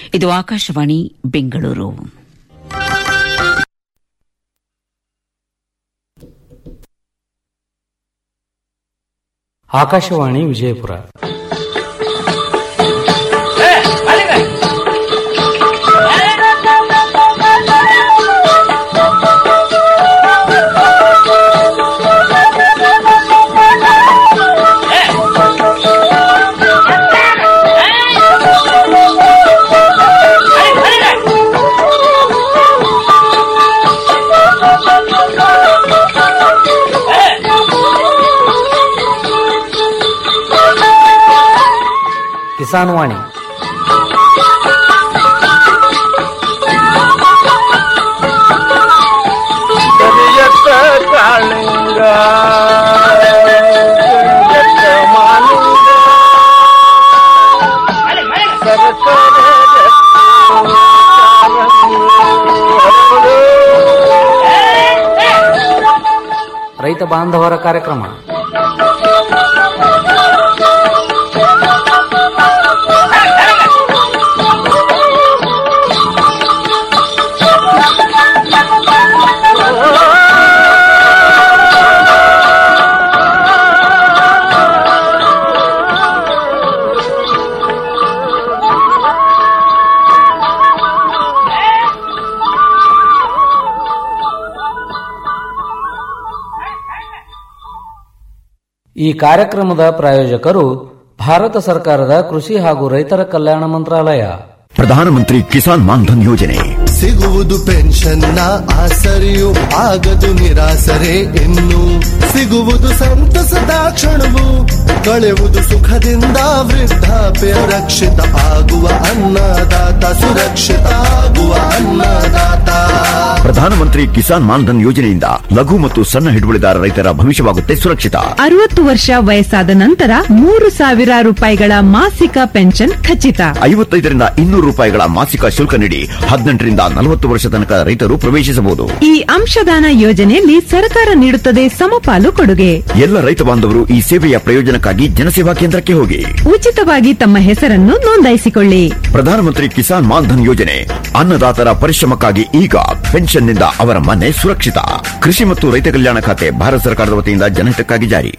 ಇದು ಆಕಾಶವಾಣಿ ಬೆಂಗಳೂರು ಆಕಾಶವಾಣಿ ವಿಜಯಪುರ ಕಿಸಾನ್ ವಾಣಿ ಕರಿಯತ್ತ ಕಾಳಿಂಗ ಕರಿಯತ್ತ ಮಾಲಿಂಗ ಸರಕಾರ ರೈತ ಬಾಂಧವರ ಕಾರ್ಯಕ್ರಮ ಈ ಕಾರ್ಯಕ್ರಮದ ಪ್ರಾಯೋಜಕರು ಭಾರತ ಸರ್ಕಾರದ ಕೃಷಿ ಹಾಗೂ ರೈತರ ಕಲ್ಯಾಣ ಮಂತ್ರಾಲಯ ಪ್ರಧಾನಮಂತ್ರಿ ಕಿಸಾನ್ ಮಾನ್ಧನ್ ಯೋಜನೆ ಸಿಗುವುದು ಪೆನ್ಷನ್ನ ಆಸರೆಯು ಆಗದು ನಿರಾಸರೆ ಇನ್ನು ಸಿಗುವುದು ಸಂತಸದ ಕ್ಷಣವು ಕಳೆಯುವುದು ಸುಖದಿಂದ ವೃದ್ಧಾಪ್ಯ ರಕ್ಷಿತ ಆಗುವ ಅನ್ನದಾತ ಸುರಕ್ಷಿತ ಆಗುವ ಅನ್ನದಾತ ಪ್ರಧಾನಮಂತ್ರಿ ಕಿಸಾನ್ ಮಾನ್ಧನ್ ಯೋಜನೆಯಿಂದ ಲಘು ಮತ್ತು ಸಣ್ಣ ಹಿಡುವಳಿದಾರ ರೈತರ ಭವಿಷ್ಯವಾಗುತ್ತೆ ಸುರಕ್ಷಿತ ಅರವತ್ತು ವರ್ಷ ವಯಸ್ಸಾದ ನಂತರ ಮೂರು ಸಾವಿರ ರೂಪಾಯಿಗಳ ಮಾಸಿಕ ಪೆನ್ಷನ್ ಖಚಿತ ಐವತ್ತೈದರಿಂದ ಇನ್ನೂರು ರೂಪಾಯಿಗಳ ಮಾಸಿಕ ಶುಲ್ಕ ನೀಡಿ ಹದಿನೆಂಟರಿಂದ ನಲವತ್ತು ವರ್ಷ ತನಕ ರೈತರು ಪ್ರವೇಶಿಸಬಹುದು ಈ ಅಂಶದಾನ ಯೋಜನೆಯಲ್ಲಿ ಸರ್ಕಾರ ನೀಡುತ್ತದೆ ಸಮಪಾಲು ಕೊಡುಗೆ ಎಲ್ಲ ರೈತ ಬಾಂಧವರು ಈ ಸೇವೆಯ ಪ್ರಯೋಜನಕ್ಕಾಗಿ ಜನಸೇವಾ ಕೇಂದ್ರಕ್ಕೆ ಹೋಗಿ ಉಚಿತವಾಗಿ ತಮ್ಮ ಹೆಸರನ್ನು ನೋಂದಾಯಿಸಿಕೊಳ್ಳಿ ಪ್ರಧಾನಮಂತ್ರಿ ಕಿಸಾನ್ ಮಾನ್ಧನ್ ಯೋಜನೆ ಅನ್ನದಾತರ ಪರಿಶ್ರಮಕ್ಕಾಗಿ ಈಗ ಪೆನ್ಷನ್ನಿಂದ ಅವರ ಮನೆ ಸುರಕ್ಷಿತ ಕೃಷಿ ಮತ್ತು ರೈತ ಕಲ್ಯಾಣ ಖಾತೆ ಭಾರತ ಸರ್ಕಾರದ ವತಿಯಿಂದ ಜನಹಿತಕ್ಕಾಗಿ ಜಾರಿ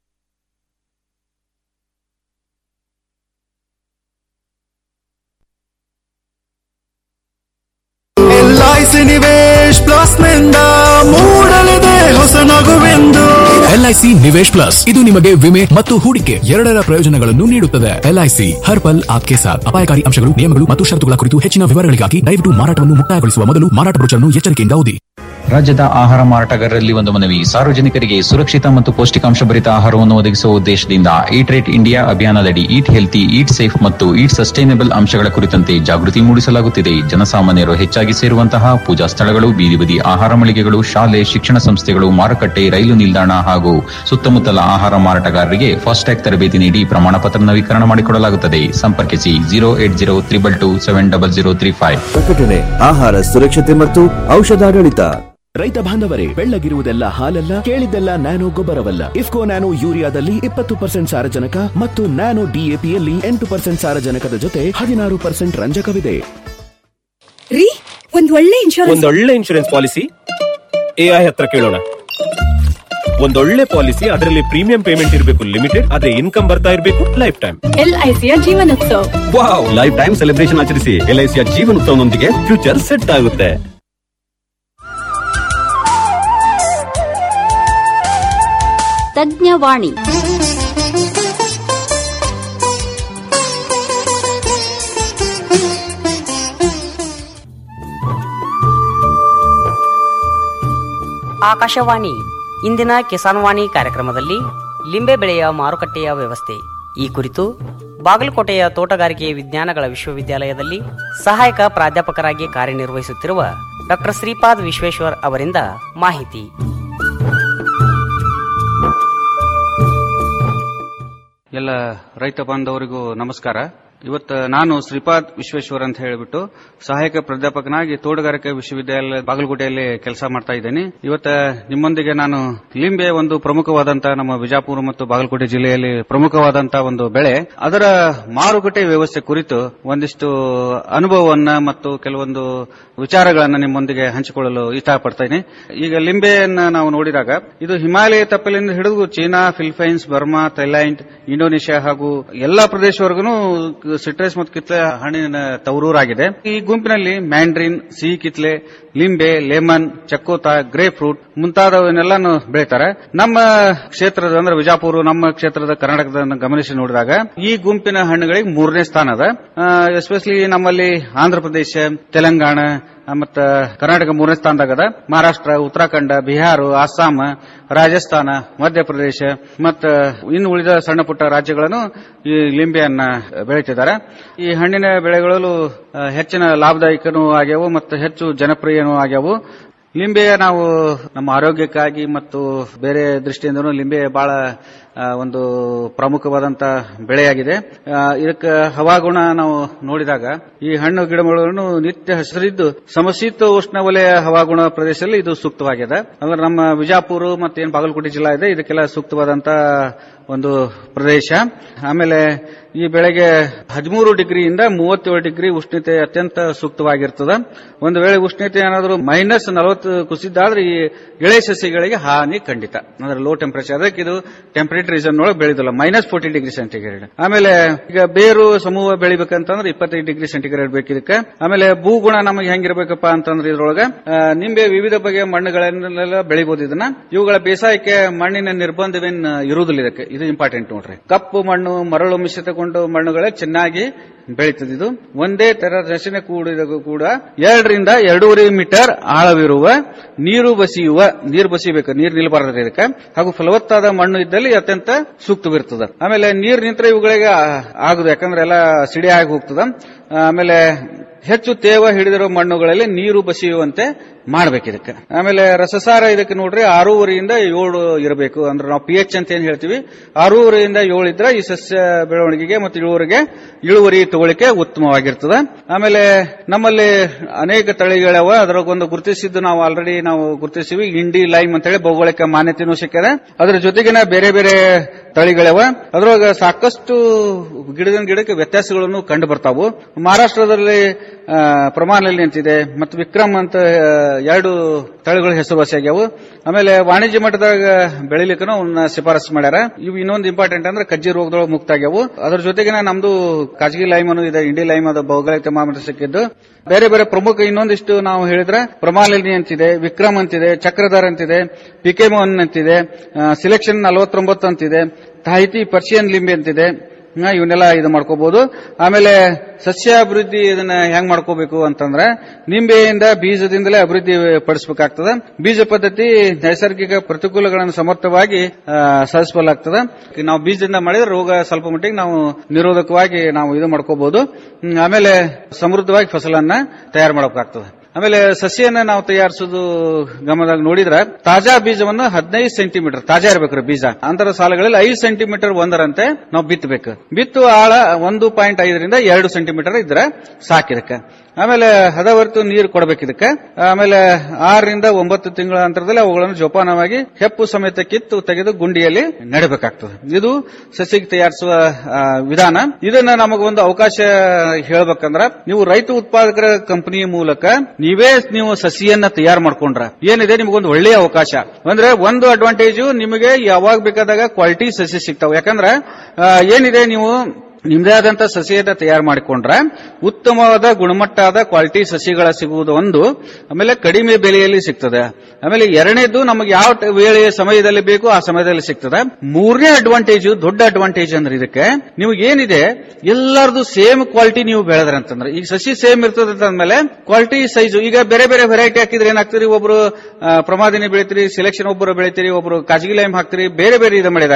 ಎಲ್ಐಸಿ ನಿವೇಶ್ ಪ್ಲಸ್ ನಿಂದ ಮೂಡಲಿದೆ ಹೊಸ ನಗುವೆಂದು ಎಲ್ಐಸಿ ನಿವೇಶ್ ಪ್ಲಸ್ ಇದು ನಿಮಗೆ ವಿಮೆ ಮತ್ತು ಹೂಡಿಕೆ ಎರಡರ ಪ್ರಯೋಜನಗಳನ್ನು ನೀಡುತ್ತದೆ ಎಲ್ಐಸಿ ಹರ್ ಪಲ್ ಆಪ್ಕೆ ಸಾಥ್ ಅಪಾಯಕಾರಿ ಅಂಶಗಳು ನಿಯಮಗಳು ಮತ್ತು ಷರತ್ತುಗಳ ಕುರಿತು ಹೆಚ್ಚಿನ ವಿವರಗಳಿಗಾಗಿ ದಯವಿಟ್ಟು ಮಾರಾಟವನ್ನು ಮುಕ್ತಾಯಗೊಳಿಸುವ ಮೊದಲು ಮಾರಾಟ ಬ್ರೋಚರ್ನ್ನು ಎಚ್ಚರಿಕೆಯಿಂದ ಓದಿ ರಾಜ್ಯದ ಆಹಾರ ಮಾರಾಟಗಾರರಲ್ಲಿ ಒಂದು ಮನವಿ ಸಾರ್ವಜನಿಕರಿಗೆ ಸುರಕ್ಷಿತ ಮತ್ತು ಪೌಷ್ಟಿಕಾಂಶ ಭರಿತ ಆಹಾರವನ್ನು ಒದಗಿಸುವ ಉದ್ದೇಶದಿಂದ ಈಟ್ ರೇಟ್ ಇಂಡಿಯಾ ಅಭಿಯಾನದಡಿ ಈಟ್ ಹೆಲ್ತಿ ಈಟ್ ಸೇಫ್ ಮತ್ತು ಈಟ್ ಸಸ್ಟೈನಬಲ್ ಅಂಶಗಳ ಕುರಿತಂತೆ ಜಾಗೃತಿ ಮೂಡಿಸಲಾಗುತ್ತಿದೆ ಜನಸಾಮಾನ್ಯರು ಹೆಚ್ಚಾಗಿ ಸೇರುವಂತಹ ಪೂಜಾ ಸ್ಥಳಗಳು ಬೀದಿ ಬದಿ ಆಹಾರ ಮಳಿಗೆಗಳು ಶಾಲೆ ಶಿಕ್ಷಣ ಸಂಸ್ಥೆಗಳು ಮಾರುಕಟ್ಟೆ ರೈಲು ನಿಲ್ದಾಣ ಹಾಗೂ ಸುತ್ತಮುತ್ತಲ ಆಹಾರ ಮಾರಾಟಗಾರರಿಗೆ ಫಾಸ್ಟ್ಯಾಗ್ ತರಬೇತಿ ನೀಡಿ ಪ್ರಮಾಣ ಪತ್ರ ನವೀಕರಣ ಮಾಡಿಕೊಡಲಾಗುತ್ತದೆ ಸಂಪರ್ಕಿಸಿ zero eight zero triple two seven double zero three five ಪ್ರಕಟಣೆ ಆಹಾರ ಸುರಕ್ಷತೆ ಮತ್ತು ಔಷಧಾಡಳಿತ ರೈತ ಬಾಂಧವರೇ ಬೆಳ್ಳಗಿರುವುದೆಲ್ಲ ಹಾಲಲ್ಲ ಕೇಳಿದ್ದೆಲ್ಲ ನ್ಯಾನೋ ಗೊಬ್ಬರವಲ್ಲ ಇಫ್ಕೋ ನ್ಯಾನೋ ಯೂರಿಯಾದಲ್ಲಿ ಇಪ್ಪತ್ತು ಪರ್ಸೆಂಟ್ ಸಾರಜನಕ ಮತ್ತು ನ್ಯಾನೋ ಡಿಎಪಿಯಲ್ಲಿ ಎಂಟು ಪರ್ಸೆಂಟ್ ಸಾರಜನಕದ ಜೊತೆ ಹದಿನಾರು ಪರ್ಸೆಂಟ್ ರಂಜಕವಿದೆ ರೀ ಒಂದ್ ಒಳ್ಳೆ ಇನ್ಶೂರೆನ್ಸ್ ಒಂದೊಳ್ಳೆ ಇನ್ಶೂರೆನ್ಸ್ ಪಾಲಿಸಿ ಎಐ ಹತ್ರ ಕೇಳೋಣ ಒಂದೊಳ್ಳೆ ಪಾಲಿಸಿ ಅದರಲ್ಲಿ ಪ್ರೀಮಿಯಂ ಪೇಮೆಂಟ್ ಇರಬೇಕು ಲಿಮಿಟೆಡ್ ಆದ್ರೆ ಇನ್ಕಮ್ ಬರ್ತಾ ಇರಬೇಕು ಲೈಫ್ ಟೈಮ್ ಎಲ್ಐಸಿಯ Jeevanotsav wow life time celebration ಆಚರಿಸಿ ಎಲ್ಐಸಿಯ ಜೀವನೋತ್ಸವನೊಂದಿಗೆ ಫ್ಯೂಚರ್ ಸೆಟ್ ಆಗುತ್ತೆ ತಜ್ಞವಾಣಿ ಆಕಾಶವಾಣಿ ಇಂದಿನ ಕಿಸಾನ್ ವಾಣಿ ಕಾರ್ಯಕ್ರಮದಲ್ಲಿ ಲಿಂಬೆ ಬೆಳೆಯ ಮಾರುಕಟ್ಟೆಯ ವ್ಯವಸ್ಥೆ ಈ ಕುರಿತು ಬಾಗಲಕೋಟೆಯ ತೋಟಗಾರಿಕೆ ವಿಜ್ಞಾನಗಳ ವಿಶ್ವವಿದ್ಯಾಲಯದಲ್ಲಿ ಸಹಾಯಕ ಪ್ರಾಧ್ಯಾಪಕರಾಗಿ ಕಾರ್ಯನಿರ್ವಹಿಸುತ್ತಿರುವ ಡಾಕ್ಟರ್ ಶ್ರೀಪಾದ್ ವಿಶ್ವೇಶ್ವರ್ ಅವರಿಂದ ಮಾಹಿತಿ ಎಲ್ಲ ರೈತ ಬಾಂಧವರಿಗೂ ನಮಸ್ಕಾರ ಇವತ್ತು ನಾನು ಶ್ರೀಪಾದ್ ವಿಶ್ವೇಶ್ವರ್ ಅಂತ ಹೇಳಿಬಿಟ್ಟು ಸಹಾಯಕ ಪ್ರಾಧ್ಯಾಪಕನಾಗಿ ತೋಟಗಾರಿಕೆ ವಿಶ್ವವಿದ್ಯಾಲಯ ಬಾಗಲಕೋಟೆಯಲ್ಲಿ ಕೆಲಸ ಮಾಡ್ತಾ ಇದ್ದೇನೆ ಇವತ್ತು ನಿಮ್ಮೊಂದಿಗೆ ನಾನು ಲಿಂಬೆ ಒಂದು ಪ್ರಮುಖವಾದಂತಹ ನಮ್ಮ ಬಿಜಾಪುರ ಮತ್ತು ಬಾಗಲಕೋಟೆ ಜಿಲ್ಲೆಯಲ್ಲಿ ಪ್ರಮುಖವಾದಂತಹ ಒಂದು ಬೆಳೆ ಅದರ ಮಾರುಕಟ್ಟೆ ವ್ಯವಸ್ಥೆ ಕುರಿತು ಒಂದಿಷ್ಟು ಅನುಭವವನ್ನ ಮತ್ತು ಕೆಲವೊಂದು ವಿಚಾರಗಳನ್ನ ನಿಮ್ಮೊಂದಿಗೆ ಹಂಚಿಕೊಳ್ಳಲು ಇಷ್ಟಪಡ್ತೇನೆ ಈಗ ಲಿಂಬೆಯನ್ನ ನಾವು ನೋಡಿದಾಗ ಇದು ಹಿಮಾಲಯ ತಪ್ಪಲಿಂದ ಹಿಡಿದು China Philippines Burma Thailand Indonesia ಹಾಗೂ ಎಲ್ಲಾ ಪ್ರದೇಶವರೆಗೂ ಸಿಟ್ರಸ್ ಮತ್ತು ಕಿತ್ಲೆ ಹಣ್ಣಿನ ತವರೂರಾಗಿದೆ ಈ ಗುಂಪಿನಲ್ಲಿ ಮ್ಯಾಂಡ್ರಿನ್ ಸಿಹಿ ಕಿತ್ಲೆ ಲಿಂಬೆ ಲೆಮನ್ ಚಕ್ಕೋತ ಗ್ರೇ ಫ್ರೂಟ್ ಮುಂತಾದವನ್ನೆಲ್ಲಾನು ಬೆಳೀತಾರೆ ನಮ್ಮ ಕ್ಷೇತ್ರದ ಅಂದ್ರೆ ವಿಜಾಪುರ ನಮ್ಮ ಕ್ಷೇತ್ರದ ಕರ್ನಾಟಕದ ಗಮನಿಸಿ ನೋಡಿದಾಗ ಈ ಗುಂಪಿನ ಹಣ್ಣುಗಳಿಗೆ ಮೂರನೇ ಸ್ಥಾನ ಅದ ಎಸ್ಪೆಷಲಿ ನಮ್ಮಲ್ಲಿ ಆಂಧ್ರ ಪ್ರದೇಶ ತೆಲಂಗಾಣ ಮತ್ತ ಕರ್ನಾಟಕ ಮೂರನೇ ಸ್ಥಾನದಾಗದ ಮಹಾರಾಷ್ಟ್ರ ಉತ್ತರಾಖಂಡ ಬಿಹಾರ ಅಸ್ಸಾಂ ರಾಜಸ್ಥಾನ ಮಧ್ಯಪ್ರದೇಶ ಮತ್ತು ಇನ್ನು ಉಳಿದ ಸಣ್ಣ ಪುಟ್ಟ ರಾಜ್ಯಗಳನ್ನು ಈ ಲಿಂಬೆಯನ್ನ ಬೆಳೀತಿದ್ದಾರೆ ಈ ಹಣ್ಣಿನ ಬೆಳೆಗಳಲ್ಲೂ ಆ, ಹೆಚ್ಚಿನ ಲಾಭದಾಯಕನೂ ಆಗ್ಯಾವು ಮತ್ತು ಹೆಚ್ಚು ಜನಪ್ರಿಯನೂ ಆಗ್ಯಾವು ಲಿಂಬೆ ನಾವು ನಮ್ಮ ಆರೋಗ್ಯಕ್ಕಾಗಿ ಮತ್ತು ಬೇರೆ ದೃಷ್ಟಿಯಿಂದನೂ ಲಿಂಬೆ ಬಹಳ ಆ, ಒಂದು ಪ್ರಮುಖವಾದಂತ ಬೆಳೆಯಾಗಿದೆ ಆ, ಇದಕ್ಕೆ ಹವಾಗುಣ ನಾವು ನೋಡಿದಾಗ ಈ ಹಣ್ಣು ಗಿಡಮೂಲಗಳನ್ನು ನಿತ್ಯ ಹಸಿರಿದ್ದು ಸಮಶೀತ ಉಷ್ಣವಲಯ ಹವಾಗುಣ ಪ್ರದೇಶದಲ್ಲಿ ಇದು ಸೂಕ್ತವಾಗಿದೆ ಅಂದ್ರೆ ನಮ್ಮ ವಿಜಾಪುರ ಮತ್ತು ಏನು ಬಾಗಲಕೋಟೆ ಜಿಲ್ಲಾ ಇದೆ ಇದಕ್ಕೆಲ್ಲ ಸೂಕ್ತವಾದಂತ ಒಂದು ಪ್ರದೇಶ ಆಮೇಲೆ ಈ ಬೆಳೆಗೆ ಹದಿಮೂರು ಡಿಗ್ರಿಯಿಂದ ಮೂವತ್ತೇಳು ಡಿಗ್ರಿ ಉಷ್ಣತೆ ಅತ್ಯಂತ ಸೂಕ್ತವಾಗಿರ್ತದೆ ಒಂದು ವೇಳೆ ಉಷ್ಣತೆ ಏನಾದರೂ ಮೈನಸ್ ನಲವತ್ತು ಕುಸಿದಾದ್ರೆ ಈ ಎಳೆ ಸಸ್ಯಗಳಿಗೆ ಹಾನಿ ಖಂಡಿತ ಅಂದ್ರೆ ಲೋ ಟೆಂಪರೇಚರ್ ಅದಕ್ಕೆ ಇದು ಟೆಂಪರೇಟ್ ರೀಸನ್ ಒಳಗೆ ಬೆಳೆದಿಲ್ಲ ಮೈನಸ್ ಫೋರ್ಟಿ ಡಿಗ್ರಿ ಸೆಂಟಿಗ್ರೇಡ್ ಆಮೇಲೆ ಈಗ ಬೇರು ಸಮೂಹ ಬೆಳಿಬೇಕಂತಂದ್ರೆ ಇಪ್ಪತ್ತೈದು ಡಿಗ್ರಿ ಸೆಂಟಿಗ್ರೇಡ್ ಬೇಕು ಇದಕ್ಕೆ ಆಮೇಲೆ ಭೂಗುಣ ನಮಗೆ ಹೆಂಗಿರ್ಬೇಕಪ್ಪ ಅಂತಂದ್ರೆ ಇದ್ರೊಳಗೆ ಆ, ನಿಂಬೆ ವಿವಿಧ ಬಗೆಯ ಮಣ್ಣುಗಳನ್ನೆಲ್ಲ ಬೆಳಿಬಹುದು ಇದನ್ನ ಇವುಗಳ ಬೇಸಾಯಕ್ಕೆ ಮಣ್ಣಿನ ನಿರ್ಬಂಧವೇನ್ ಇರುವುದಿಲ್ಲ ಇದಕ್ಕೆ ಇದು ಇಂಪಾರ್ಟೆಂಟ್ ನೋಡ್ರಿ ಕಪ್ಪು ಮಣ್ಣು ಮರಳು ಮಿಶ್ರಿತಗೊಂಡು ಮಣ್ಣುಗಳೇ ಚೆನ್ನಾಗಿ ಬೆಳೀತದೆ ಇದು ಒಂದೇ ತರ ರಚನೆ ಕೂಡಿದಾಗ ಕೂಡ ಎರಡರಿಂದ ಎರಡೂವರೆ ಮೀಟರ್ ಆಳವಿರುವ ನೀರು ಬಸಿಯುವ ನೀರು ಬಸಿಬೇಕು ನೀರು ನಿಲ್ಬಾರದು ಇದಕ್ಕೆ ಹಾಗೂ ಫಲವತ್ತಾದ ಮಣ್ಣು ಇದ್ದಲ್ಲಿ ಅತ್ಯಂತ ಸೂಕ್ತವಿರ್ತದೆ ಆಮೇಲೆ ನೀರು ನಿಂತರೆ ಇವುಗಳಿಗೆ ಆ- ಆಗುದು ಯಾಕಂದ್ರೆ ಎಲ್ಲ ಸಿಡಿ ಆಗಿ ಹೋಗ್ತದ ಆಮೇಲೆ ಹೆಚ್ಚು ತೇವ ಹಿಡಿದಿರೋ ಮಣ್ಣುಗಳಲ್ಲಿ ನೀರು ಬಸಿಯುವಂತೆ ಮಾಡ್ಬೇಕು ಇದಕ್ಕೆ ಆಮೇಲೆ ರಸಸಾರ ಇದಕ್ಕೆ ನೋಡ್ರಿ ಆರೂವರೆಯಿಂದ ಏಳು ಇರಬೇಕು ಅಂದ್ರೆ ನಾವು ಪಿ ಎಚ್ ಅಂತ ಏನ್ ಹೇಳ್ತೀವಿ ಆರೂವರೆಯಿಂದ ಏಳು ಇದ್ರೆ ಈ ಸಸ್ಯ ಬೆಳವಣಿಗೆಗೆ ಮತ್ತು ಇಳುವರಿಗೆ ಇಳುವರಿ ತಗೊಳಿಕೆ ಉತ್ತಮವಾಗಿರ್ತದೆ ಆಮೇಲೆ ನಮ್ಮಲ್ಲಿ ಅನೇಕ ತಳಿಗಳವ ಅದರೊಂದು ಗುರುತಿಸಿದ್ದು ನಾವು ಆಲ್ರೆಡಿ ನಾವು ಗುರುತಿಸಿವಿ ಇಂಡಿ ಲೈಮ್ ಅಂತೇಳಿ ಭೌಗೋಳಿಕ ಮಾನ್ಯತೆನೂ ಸಿಕ್ಕಿದೆ ಅದರ ಜೊತೆಗಿನ ಬೇರೆ ಬೇರೆ ತಳಿಗಳವ ಅದ್ರೊಳಗ ಸಾಕಷ್ಟು ಗಿಡದ ಗಿಡಕ್ಕೆ ವ್ಯತ್ಯಾಸಗಳನ್ನು ಕಂಡು ಬರ್ತಾವು ಮಹಾರಾಷ್ಟ್ರದಲ್ಲಿ ಆ, ಪ್ರಮಾಣದಲ್ಲಿ ಅಂತಿದೆ ಮತ್ತು ವಿಕ್ರಮ್ ಅಂತ ಆ, ಎರಡು ತಳಿಗಳು ಹೆಸರುವಾಸಿಯಾಗ್ಯಾವು ಆಮೇಲೆ ವಾಣಿಜ್ಯ ಮಟ್ಟದಾಗ ಬೆಳಿಲಿಕ್ಕೂ ಅವನ್ನ ಶಿಫಾರಸು ಮಾಡ್ಯಾರ ಇವು ಇನ್ನೊಂದು ಇಂಪಾರ್ಟೆಂಟ್ ಅಂದ್ರೆ ಕಜ್ಜಿ ರೋಗದೊಳಗೆ ಮುಕ್ತ ಆಗ್ಯಾವು ಅದ್ರ ಜೊತೆಗಿನ ನಮ್ದು ಕಾಜಗಿ ಲೈಮ್ ಅನ್ನು ಇದೆ ಇಂಡಿ ಲೈಮ್ ಅದು ಭೌಗೋಳಿಕ ಮಾನ್ಯತೆ ಸಿಕ್ಕಿದ್ದು ಬೇರೆ ಬೇರೆ ಪ್ರಮುಖ ಇನ್ನೊಂದಿಷ್ಟು ನಾವು ಹೇಳಿದ್ರೆ ಪ್ರಮಾಲಿನಿ ಅಂತಿದೆ ವಿಕ್ರಮ್ ಅಂತಿದೆ ಚಕ್ರಧರ್ ಅಂತಿದೆ ಪಿಕೆಮೋನ್ ಅಂತಿದೆ ಸಿಲೆಕ್ಷನ್ ನಲವತ್ತೊಂಬತ್ತು ಅಂತಿದೆ ತಾಹಿತಿ ಪರ್ಷಿಯನ್ ಲಿಂಬೆ ಅಂತಿದೆ ಹಾ, ಇವನ್ನೆಲ್ಲ ಇದು ಮಾಡ್ಕೋಬಹುದು ಆಮೇಲೆ ಸಸ್ಯ ಅಭಿವೃದ್ಧಿ ಇದನ್ನ ಹೆಂಗ್ ಮಾಡ್ಕೋಬೇಕು ಅಂತಂದ್ರೆ ನಿಂಬೆಯಿಂದ ಬೀಜದಿಂದಲೇ ಅಭಿವೃದ್ಧಿ ಪಡಿಸಬೇಕಾಗ್ತದೆ ಬೀಜ ಪದ್ಧತಿ ನೈಸರ್ಗಿಕ ಪ್ರತಿಕೂಲಗಳನ್ನು ಸಮರ್ಥವಾಗಿ ಆ, ಸಾಧಿಸಬಲಾಗ್ತದೆ ಈಗ ನಾವು ಬೀಜದಿಂದ ಮಾಡಿದ್ರೆ ರೋಗ ಸ್ವಲ್ಪ ಮಟ್ಟಿಗೆ ನಾವು ನಿರೋಧಕವಾಗಿ ನಾವು ಇದು ಮಾಡ್ಕೋಬಹುದು ಹ್ಮ್, ಆಮೇಲೆ ಸಮೃದ್ಧವಾಗಿ ಫಸಲನ್ನ ತಯಾರು ಮಾಡಬೇಕಾಗ್ತದೆ ಆಮೇಲೆ ಸಸಿಯನ್ನ ನಾವು ತಯಾರಿಸೋದು ಗಮನದಾಗ ನೋಡಿದ್ರೆ ತಾಜಾ ಬೀಜವನ್ನು ಹದಿನೈದು ಸೆಂಟಿಮೀಟರ್ ತಾಜಾ ಇರಬೇಕ್ರಿ ಬೀಜ ಅಂತರ ಸಾಲುಗಳಲ್ಲಿ ಐದು ಸೆಂಟಿಮೀಟರ್ ಒಂದರಂತೆ ನಾವು ಬಿತ್ತಬೇಕು ಬಿತ್ತು ಆಳ ಒಂದು ಪಾಯಿಂಟ್ ಐದರಿಂದ ಎರಡು ಸೆಂಟಿಮೀಟರ್ ಇದ್ರೆ ಸಾಕಿದಕ್ಕೆ ಆಮೇಲೆ ಹದವರ್ತು ನೀರು ಕೊಡಬೇಕು ಇದಕ್ಕೆ ಆಮೇಲೆ ಆರರಿಂದ ಒಂಬತ್ತು ತಿಂಗಳ ಅಂತರದಲ್ಲಿ ಅವುಗಳನ್ನು ಜೋಪಾನವಾಗಿ ಹೆಪ್ಪು ಸಮೇತ ಕಿತ್ತು ತೆಗೆದು ಗುಂಡಿಯಲ್ಲಿ ನೆಡಬೇಕಾಗ್ತದೆ ಇದು ಸಸಿಗೆ ತಯಾರಿಸುವ ಆ, ವಿಧಾನ ಇದನ್ನ ನಮಗೊಂದು ಅವಕಾಶ ಹೇಳ್ಬೇಕಂದ್ರ ನೀವು ರೈತ ಉತ್ಪಾದಕರ ಕಂಪನಿಯ ಮೂಲಕ ನೀವೇ ನೀವು ಸಸಿಯನ್ನ ತಯಾರು ಮಾಡ್ಕೊಂಡ್ರ ಏನಿದೆ ನಿಮಗೊಂದು ಒಳ್ಳೆಯ ಅವಕಾಶ ಅಂದ್ರೆ ಒಂದು ಅಡ್ವಾಂಟೇಜು ನಿಮಗೆ ಯಾವಾಗ ಬೇಕಾದಾಗ ಕ್ವಾಲಿಟಿ ಸಸಿ ಸಿಗ್ತಾವ ಯಾಕಂದ್ರೆ ಆ, ಏನಿದೆ ನೀವು ನಿಮ್ದೇ ಆದಂತ ಸಸಿಯನ್ನ ತಯಾರು ಮಾಡಿಕೊಂಡ್ರೆ ಉತ್ತಮವಾದ ಗುಣಮಟ್ಟದ ಕ್ವಾಲಿಟಿ ಸಸಿಗಳ ಸಿಗುವುದು ಒಂದು ಆಮೇಲೆ ಕಡಿಮೆ ಬೆಲೆಯಲ್ಲಿ ಸಿಗ್ತದೆ ಆಮೇಲೆ ಎರಡನೇದು ನಮಗೆ ಯಾವ ಟ- ವೇಳೆ ಸಮಯದಲ್ಲಿ ಬೇಕು ಆ ಸಮಯದಲ್ಲಿ ಸಿಗ್ತದೆ ಮೂರನೇ ಅಡ್ವಾಂಟೇಜ್ ದೊಡ್ಡ ಅಡ್ವಾಂಟೇಜ್ ಅಂದ್ರೆ ಇದಕ್ಕೆ ನಿಮ್ಗೆ ಏನಿದೆ ಎಲ್ಲರದು ಸೇಮ್ ಕ್ವಾಲಿಟಿ ನೀವು ಬೆಳೆದ್ರೆ ಅಂತಂದ್ರೆ ಈಗ ಸಸಿ ಸೇಮ್ ಇರ್ತದೆ ಅಂದ್ಮೇಲೆ ಕ್ವಾಲಿಟಿ ಸೈಜ್ ಈಗ ಬೇರೆ ಬೇರೆ ವೆರೈಟಿ ಹಾಕಿದ್ರೆ ಏನಾಗ್ತೀರಿ ಒಬ್ರು ಆ, ಪ್ರಮಾದಿನಿ ಬೆಳಿತೀರಿ ಸೆಲೆಕ್ಷನ್ ಒಬ್ಬರು ಬೆಳಿತೀರಿ ಒಬ್ರು ಕಾಜಗಿ ಲೈಮ್ ಹಾಕ್ತೀರಿ ಬೇರೆ ಬೇರೆ ಇದು ಮಾಡಿದಾಗ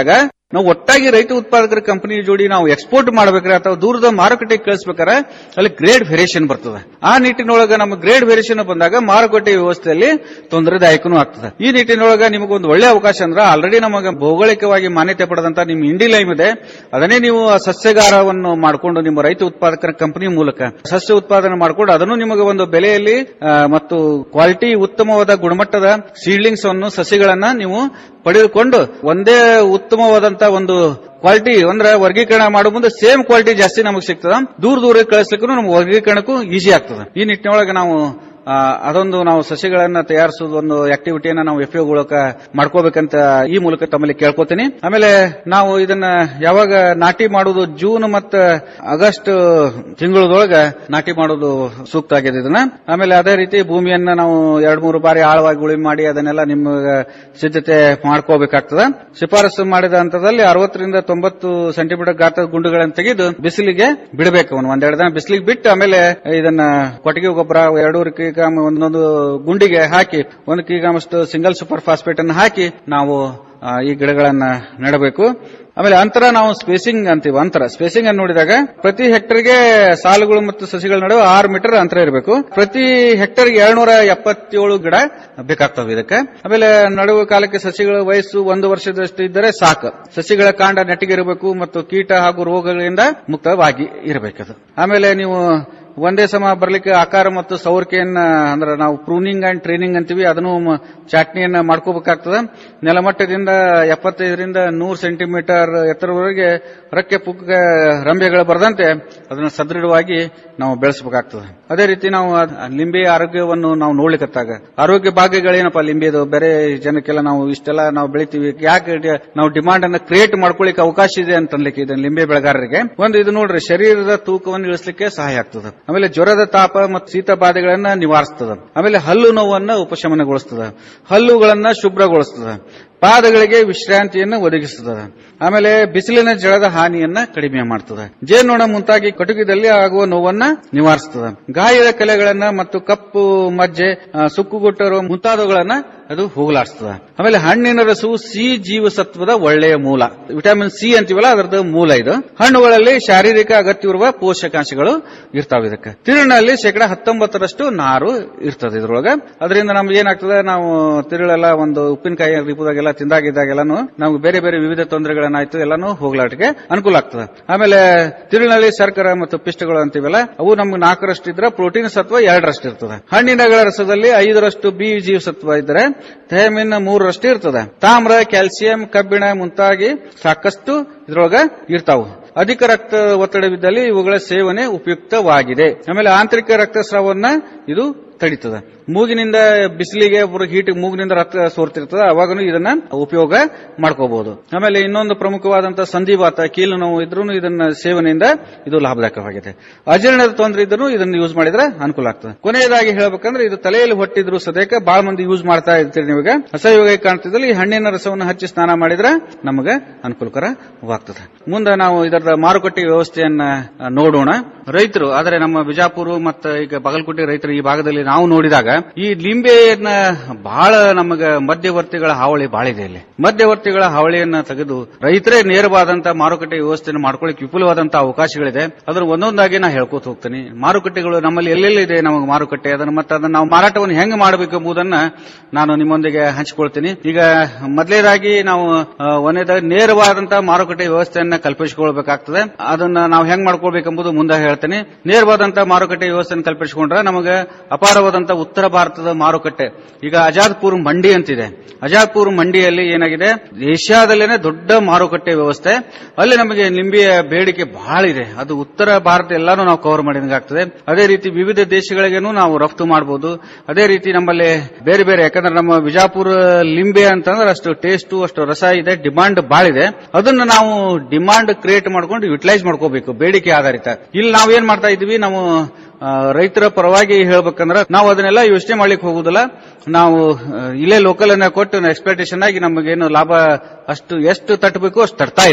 ನಾವು ಒಟ್ಟಾಗಿ ರೈತ ಉತ್ಪಾದಕರ ಕಂಪನಿ ಜೋಡಿ ನಾವು ಎಕ್ಸ್ಪೋರ್ಟ್ ಮಾಡ್ಬೇಕಾರೆ ಅಥವಾ ದೂರದ ಮಾರುಕಟ್ಟೆಗೆ ಕಳಿಸ್ಬೇಕಾರೆ ಅಲ್ಲಿ ಗ್ರೇಡ್ ವೇರಿಯೇಷನ್ ಬರ್ತದೆ ಆ ನಿಟ್ಟಿನೊಳಗೆ ನಮ್ಮ ಗ್ರೇಡ್ ವೇರಿಯೇಷನ್ ಬಂದಾಗ ಮಾರುಕಟ್ಟೆ ವ್ಯವಸ್ಥೆಯಲ್ಲಿ ತೊಂದರೆದಾಯಕನೂ ಆಗ್ತದೆ ಈ ನಿಟ್ಟಿನೊಳಗೆ ನಿಮಗೊಂದು ಒಳ್ಳೆ ಅವಕಾಶ ಅಂದ್ರೆ ಆಲ್ರೆಡಿ ನಮಗೆ ಭೌಗೋಳಿಕವಾಗಿ ಮಾನ್ಯತೆ ಪಡೆದಂತ ನಿಮ್ಮ ಇಂಡಿ ಲೈಮ್ ಇದೆ ಅದನ್ನೇ ನೀವು ಆ ಸಸ್ಯಗಾರವನ್ನು ಮಾಡಿಕೊಂಡು ನಿಮ್ಮ ರೈತ ಉತ್ಪಾದಕರ ಕಂಪನಿ ಮೂಲಕ ಸಸ್ಯ ಉತ್ಪಾದನೆ ಮಾಡಿಕೊಂಡು ಅದನ್ನು ನಿಮಗೆ ಒಂದು ಬೆಲೆಯಲ್ಲಿ ಆ, ಮತ್ತು ಕ್ವಾಲಿಟಿ ಉತ್ತಮವಾದ ಗುಣಮಟ್ಟದ ಸೀಡ್ಲಿಂಗ್ಸ್ ಅನ್ನು ಸಸಿಗಳನ್ನ ನೀವು ಪಡೆದುಕೊಂಡು ಒಂದೇ ಉತ್ತಮವಾದಂತ ಒಂದು ಕ್ವಾಲಿಟಿ ಅಂದ್ರೆ ವರ್ಗೀಕರಣ ಮಾಡೋ ಮುಂದೆ ಸೇಮ್ ಕ್ವಾಲಿಟಿ ಜಾಸ್ತಿ ನಮಗೆ ಸಿಗ್ತದ ದೂರ ದೂರ ಕಳಿಸ್ಲಿಕ್ಕೂ ನಮ್ಗೆ ವರ್ಗೀಕರಣಕ್ಕೂ ಈಸಿ ಆಗ್ತದೆ ಈ ನಿಟ್ಟಿನೊಳಗೆ ನಾವು ಆ, ಅದೊಂದು ನಾವು ಸಸಿಗಳನ್ನ ತಯಾರಿಸೋದು ಒಂದು ಆಕ್ಟಿವಿಟಿಯನ್ನ ನಾವು ಎಫ್ ಮೂಲಕ ಮಾಡ್ಕೋಬೇಕಂತ ಈ ಮೂಲಕ ತಮ್ಮಲ್ಲಿ ಕೇಳ್ಕೊತೀನಿ ಆಮೇಲೆ ನಾವು ಇದನ್ನ ಯಾವಾಗ ನಾಟಿ ಮಾಡುವುದು ಜೂನ್ ಮತ್ತು ಆಗಸ್ಟ್ ತಿಂಗಳದೊಳಗ ನಾಟಿ ಮಾಡೋದು ಸೂಕ್ತ ಆಗಿದೆ ಇದನ್ನ ಆಮೇಲೆ ಅದೇ ರೀತಿ ಭೂಮಿಯನ್ನ ನಾವು ಎರಡ್ ಮೂರು ಬಾರಿ ಆಳವಾಗಿ ಉಳುಮೆ ಮಾಡಿ ಅದನ್ನೆಲ್ಲ ನಿಮ್ಮ ಸಿದ್ಧತೆ ಮಾಡ್ಕೋಬೇಕಾಗ್ತದ ಶಿಫಾರಸು ಮಾಡಿದ ಹಂತದಲ್ಲಿ ಅರವತ್ತರಿಂದ ತೊಂಬತ್ತು ಸೆಂಟಿಮೀಟರ್ ಗಾತ್ರದ ಗುಂಡುಗಳನ್ನು ತೆಗೆದು ಬಿಸಿಲಿಗೆ ಬಿಡಬೇಕು ಅವನು ಒಂದೆರಡು ದಿನ ಬಿಸಿಲಿಗೆ ಬಿಟ್ಟು ಆಮೇಲೆ ಇದನ್ನ ಕೊಟ್ಟಿಗೆ ಗೊಬ್ಬರ ಎರಡೂವರೆ ಕಿಗ್ರಾಮ್ ಒಂದೊಂದು ಗುಂಡಿಗೆ ಹಾಕಿ ಒಂದು ಕಿಗ್ರಾಮ್ ಅಷ್ಟು ಸಿಂಗಲ್ ಸೂಪರ್ ಫಾಸ್ಫೇಟ್ ಅನ್ನು ಹಾಕಿ ನಾವು ಆ, ಈ ಗಿಡಗಳನ್ನ ನೆಡಬೇಕು ಆಮೇಲೆ ಅಂತರ ನಾವು ಸ್ಪೇಸಿಂಗ್ ಅಂತೀವಿ ಅಂತರ ಸ್ಪೇಸಿಂಗ್ ಅನ್ನು ನೋಡಿದಾಗ ಪ್ರತಿ ಹೆಕ್ಟರ್ಗೆ ಸಾಲುಗಳು ಮತ್ತು ಸಸಿಗಳ ನಡುವೆ ಆರು ಮೀಟರ್ ಅಂತರ ಇರಬೇಕು ಪ್ರತಿ ಹೆಕ್ಟರ್ಗೆ ಏಳ್ನೂರ ಎಪ್ಪತ್ತೇಳು ಗಿಡ ಬೇಕಾಗ್ತವೆ ಇದಕ್ಕೆ ಆಮೇಲೆ ನಡುವೆ ಕಾಲಕ್ಕೆ ಸಸಿಗಳ ವಯಸ್ಸು ಒಂದು ವರ್ಷದಷ್ಟು ಇದ್ದರೆ ಸಾಕು ಸಸಿಗಳ ಕಾಂಡ ನೆಟ್ಟಿಗಿರಬೇಕು ಮತ್ತು ಕೀಟ ಹಾಗೂ ರೋಗಗಳಿಂದ ಮುಕ್ತವಾಗಿ ಇರಬೇಕದು ಆಮೇಲೆ ನೀವು ಒಂದೇ ಸಮ ಬರ್ಲಿಕ್ಕೆ ಆಕಾರ ಮತ್ತು ಸೌರಿಕೆಯನ್ನ ಅಂದ್ರೆ ನಾವು ಪ್ರೂನಿಂಗ್ ಅಂಡ್ ಟ್ರೈನಿಂಗ್ ಅಂತೀವಿ ಅದನ್ನು ಮ- ಚಾಟ್ನಿಯನ್ನ ಮಾಡ್ಕೋಬೇಕಾಗ್ತದೆ ನೆಲಮಟ್ಟದಿಂದ ಎಪ್ಪತ್ತೈದರಿಂದ ನೂರು ಸೆಂಟಿಮೀಟರ್ ಎತ್ತರವರೆಗೆ ರಕ್ಕೆ ಪುಕ್ಕ ರಂಬೆಗಳು ಬರದಂತೆ ಅದನ್ನು ಸದೃಢವಾಗಿ ನಾವು ಬೆಳೆಸಬೇಕಾಗ್ತದೆ ಅದೇ ರೀತಿ ನಾವು ಅದ್- ಲಿಂಬೆ ಆರೋಗ್ಯವನ್ನು ನಾವು ನೋಡ್ಲಿಕ್ಕತ್ತಾಗ ಆರೋಗ್ಯ ಭಾಗ್ಯಗಳೇನಪ್ಪ ಲಿಂಬೆದು ಬೇರೆ ಜನಕ್ಕೆಲ್ಲ ನಾವು ಇಷ್ಟೆಲ್ಲ ನಾವು ಬೆಳಿತೀವಿ ಯಾಕೆ ಡಿ- ನಾವು ಡಿಮಾಂಡ್ ಅನ್ನ ಕ್ರಿಯೇಟ್ ಮಾಡ್ಕೊಳ್ಳಿಕ್ಕೆ ಅವಕಾಶ ಇದೆ ಅಂತ ಅನ್ಲಿಕ್ಕೆ ಇದನ್ನ ಲಿಂಬೆ ಬೆಳೆಗಾರರಿಗೆ ಒಂದು ಇದು ನೋಡ್ರಿ ಶರೀರದ ತೂಕವನ್ನು ಇಳಿಸಲಿಕ್ಕೆ ಸಹಾಯ ಆಗ್ತದೆ ಆಮೇಲೆ ಜ್ವರದ ತಾಪ ಮತ್ತು ಶೀತ ಬಾಧೆಗಳನ್ನ ನಿವಾರಿಸ್ತದೆ ಆಮೇಲೆ ಹಲ್ಲು ನೋವನ್ನ ಉಪಶಮನಗೊಳಿಸ್ತದೆ ಹಲ್ಲುಗಳನ್ನ ಶುಭ್ರಗೊಳಿಸ್ತದೆ ಪಾದಗಳಿಗೆ ವಿಶ್ರಾಂತಿಯನ್ನು ಒದಗಿಸುತ್ತದೆ ಆಮೇಲೆ ಬಿಸಿಲಿನ ಜಳದ ಹಾನಿಯನ್ನ ಕಡಿಮೆ ಮಾಡ್ತದೆ ಜೇನುನೊಣ ಮುಂತಾಗಿ ಕಟುಕಿದಲ್ಲಿ ಆಗುವ ನೋವನ್ನ ನಿವಾರಿಸುತ್ತದೆ ಗಾಯದ ಕಲೆಗಳನ್ನ ಮತ್ತು ಕಪ್ಪು ಮಜ್ಜೆ ಆ, ಸುಕ್ಕುಗುಟ್ಟರು ಮುಂತಾದವುಗಳನ್ನ ಅದು ಹೋಗಲಾಡಿಸ್ತದೆ ಆಮೇಲೆ ಹಣ್ಣಿನ ರಸವು ಸಿ ಜೀವಸತ್ವದ ಒಳ್ಳೆಯ ಮೂಲ ವಿಟಮಿನ್ ಸಿ ಅಂತೀವಲ್ಲ ಅದರದ್ದು ಮೂಲ ಇದು ಹಣ್ಣುಗಳಲ್ಲಿ ಶಾರೀರಿಕ ಅಗತ್ಯವಿರುವ ಪೋಷಕಾಂಶಗಳು ಇರ್ತಾವೆ ಇದಕ್ಕೆ ತಿರುಳಿನಲ್ಲಿ ಶೇಕಡ ಹತ್ತೊಂಬತ್ತರಷ್ಟು ನಾರು ಇರ್ತದೆ ಇದ್ರೊಳಗೆ ಅದರಿಂದ ನಮ್ಗೆ ಏನಾಗ್ತದೆ ನಾವು ತಿರುಳೆಲ್ಲ ಒಂದು ಉಪ್ಪಿನಕಾಯಿ ರೂಪದಾಗೆಲ್ಲ ತಿಂದಾಗಿದ್ದಾಗೆಲ್ಲಾನು ನಾವು ಬೇರೆ ಬೇರೆ ವಿವಿಧ ತೊಂದರೆಗಳನ್ನಾಯ್ತು ಎಲ್ಲಾನು ಹೋಗ್ಲಾಟಿಗೆ ಅನುಕೂಲ ಆಗ್ತದೆ ಆಮೇಲೆ ತಿರುಳಿನಲ್ಲಿ ಶರ್ಕರ ಮತ್ತು ಪಿಷ್ಟಗಳು ಅಂತೀವಲ್ಲ ಅವು ನಮ್ಗೆ ನಾಲ್ಕರಷ್ಟು ಇದ್ರೆ ಪ್ರೋಟೀನ್ ಸತ್ವ ಎರಡರಷ್ಟು ಇರ್ತದೆ ಹಣ್ಣಿನಗಳ ರಸದಲ್ಲಿ ಐದರಷ್ಟು ಬಿ ಜೀವಸತ್ವ ಇದ್ದರೆ ಥೈಮಿನ್ ಮೂರರಷ್ಟು ಇರ್ತದೆ ತಾಮ್ರ ಕ್ಯಾಲ್ಸಿಯಂ ಕಬ್ಬಿಣ ಮುಂತಾಗಿ ಸಾಕಷ್ಟು ಇದ್ರೊಳಗ ಇರ್ತಾವು ಅಧಿಕ ರಕ್ತ ಒತ್ತಡವಿದ್ದಲ್ಲಿ ಇವುಗಳ ಸೇವನೆ ಉಪಯುಕ್ತವಾಗಿದೆ ಆಮೇಲೆ ಆಂತರಿಕ ರಕ್ತಸ್ರಾವನ್ನ ಇದು ತಡೀತದೆ ಮೂಗಿನಿಂದ ಬಿಸಿಲಿಗೆ ಹೀಟ್ ಮೂಗಿನಿಂದ ರಕ್ತ ಸೋರ್ತಿರ್ತದೆ ಅವಾಗನು ಇದನ್ನ ಉಪಯೋಗ ಮಾಡ್ಕೋಬಹುದು ಆಮೇಲೆ ಇನ್ನೊಂದು ಪ್ರಮುಖವಾದಂತಹ ಸಂಧಿವಾತ ಕೀಲು ನೋವು ಇದ್ರೂ ಇದನ್ನ ಸೇವನೆಯಿಂದ ಇದು ಲಾಭದಾಯಕವಾಗಿದೆ ಅಜೀರ್ಣದ ತೊಂದರೆ ಇದ್ರೂ ಇದನ್ನ ಯೂಸ್ ಮಾಡಿದ್ರೆ ಅನುಕೂಲ ಆಗ್ತದೆ ಕೊನೆಯದಾಗಿ ಹೇಳ್ಬೇಕಂದ್ರೆ ಇದು ತಲೆಯಲ್ಲಿ ಹೊಟ್ಟಿದ್ರು ಸದ್ಯಕ್ಕೆ ಬಹಳ ಮಂದಿ ಯೂಸ್ ಮಾಡ್ತಾ ಇರ್ತೀರಿ ನಿಮಗೆ ಅಸಹ್ಯವಾಗಿ ಕಾಣ್ತಿದ್ದಲ್ಲಿ ಈ ಹಣ್ಣಿನ ರಸವನ್ನು ಹಚ್ಚಿ ಸ್ನಾನ ಮಾಡಿದ್ರೆ ನಮಗೆ ಅನುಕೂಲಕರವಾಗ್ತದೆ ಮುಂದೆ ನಾವು ಇದರ ಮಾರುಕಟ್ಟೆ ವ್ಯವಸ್ಥೆಯನ್ನ ಆ, ನೋಡೋಣ ರೈತರು ಆದರೆ ನಮ್ಮ ಬಿಜಾಪುರ ಮತ್ತು ಈಗ ಬಾಗಲಕೋಟೆ ರೈತರು ಈ ಭಾಗದಲ್ಲಿ ನಾವು ನೋಡಿದಾಗ ಈ ಲಿಂಬೆಯನ್ನ ಬಹಳ ನಮಗೆ ಮಧ್ಯವರ್ತಿಗಳ ಹಾವಳಿ ಬಹಳ ಇದೆ ಇಲ್ಲಿ ಮಧ್ಯವರ್ತಿಗಳ ಹಾವಳಿಯನ್ನ ತೆಗೆದು ರೈತರೇ ನೇರವಾದಂತಹ ಮಾರುಕಟ್ಟೆ ವ್ಯವಸ್ಥೆಯನ್ನು ಮಾಡ್ಕೊಳ್ಳಿಕ್ಕೆ ವಿಪುಲವಾದಂತಹ ಅವಕಾಶಗಳಿದೆ ಅದರ ಒಂದೊಂದಾಗಿ ನಾ ಹೇಳ್ಕೊತ ಹೋಗ್ತೀನಿ ಮಾರುಕಟ್ಟೆಗಳು ನಮ್ಮಲ್ಲಿ ಎಲ್ಲೆಲ್ಲಿದೆ ನಮಗೆ ಮಾರುಕಟ್ಟೆ ಅದನ್ನು ಮತ್ತೆ ಅದನ್ನು ನಾವು ಮಾರಾಟವನ್ನು ಹೆಂಗೆ ಮಾಡಬೇಕು ಎಂಬುದನ್ನ ನಾನು ನಿಮ್ಮೊಂದಿಗೆ ಹಂಚಿಕೊಳ್ತೀನಿ ಈಗ ಮೊದಲೇದಾಗಿ ನಾವು ಆ, ಒಂದನೇದಾಗಿ ನೇರವಾದಂತಹ ಮಾರುಕಟ್ಟೆ ವ್ಯವಸ್ಥೆಯನ್ನ ಕಲ್ಪಿಸಿಕೊಳ್ಬೇಕಾಗ್ತದೆ ಅದನ್ನ ನಾವು ಹೆಂಗ್ ಮಾಡ್ಕೊಳ್ಬೇಕೆಂಬುದು ಮುಂದೆ ಹೇಳ್ತೇನೆ ನೇರವಾದಂತಹ ಮಾರುಕಟ್ಟೆ ವ್ಯವಸ್ಥೆಯನ್ನು ಕಲ್ಪಿಸಿಕೊಂಡ್ರೆ ನಮಗೆ ಅಪಾರವಾದಂತಹ ಉತ್ತರ ಭಾರತದ ಮಾರುಕಟ್ಟೆ ಈಗ ಅಜಾದ್ಪುರ್ ಮಂಡಿ ಅಂತಿದೆ ಅಜಾದ್ಪುರ್ ಮಂಡಿಯಲ್ಲಿ ಏನಾಗಿದೆ ಏಷ್ಯಾದಲ್ಲೇನೆ ದೊಡ್ಡ ಮಾರುಕಟ್ಟೆ ವ್ಯವಸ್ಥೆ ಅಲ್ಲಿ ನಮಗೆ ನಿಂಬೆಯ ಬೇಡಿಕೆ ಬಹಳ ಇದೆ ಅದು ಉತ್ತರ ಭಾರತ ಎಲ್ಲಾನು ನಾವು ಕವರ್ ಮಾಡಿದಂಗಾಗ್ತದೆ ಅದೇ ರೀತಿ ವಿವಿಧ ದೇಶಗಳಿಗೇನು ನಾವು ರಫ್ತು ಮಾಡಬಹುದು ಅದೇ ರೀತಿ ನಮ್ಮಲ್ಲಿ ಬೇರೆ ಬೇರೆ ಯಾಕಂದ್ರೆ ನಮ್ಮ ವಿಜಾಪುರ ಲಿಂಬೆ ಅಂತಂದ್ರೆ ಅಷ್ಟು ಟೇಸ್ಟು ಅಷ್ಟು ರಸ ಇದೆ ಡಿಮಾಂಡ್ ಬಹಳ ಇದೆ ಅದನ್ನ ನಾವು ಡಿಮಾಂಡ್ ಕ್ರಿಯೇಟ್ ಮಾಡ್ಕೊಂಡು ಯುಟಿಲೈಸ್ ಮಾಡ್ಕೋಬೇಕು ಬೇಡಿಕೆ ಆಧಾರಿತ ಇಲ್ಲಿ ನಾವೇನ್ ಮಾಡ್ತಾ ಇದೀವಿ ನಾವು ಆ, ರೈತರ ಪರವಾಗಿ ಹೇಳ್ಬೇಕಂದ್ರೆ ನಾವು ಅದನ್ನೆಲ್ಲ ಯೋಚನೆ ಮಾಡ್ಲಿಕ್ಕೆ ಹೋಗುದಿಲ್ಲ ನಾವು ಆ, ಇಲ್ಲೇ ಲೋಕಲ್ ಅನ್ನ ಕೊಟ್ಟು ಎಕ್ಸ್ಪೆಕ್ಟೇಷನ್ ಆಗಿ ನಮಗೇನು ಲಾಭ ಅಷ್ಟು ಎಷ್ಟು ತಟ್ಟಬೇಕು ಅಷ್ಟು ತಟ್ತಾ ಇಲ್ಲ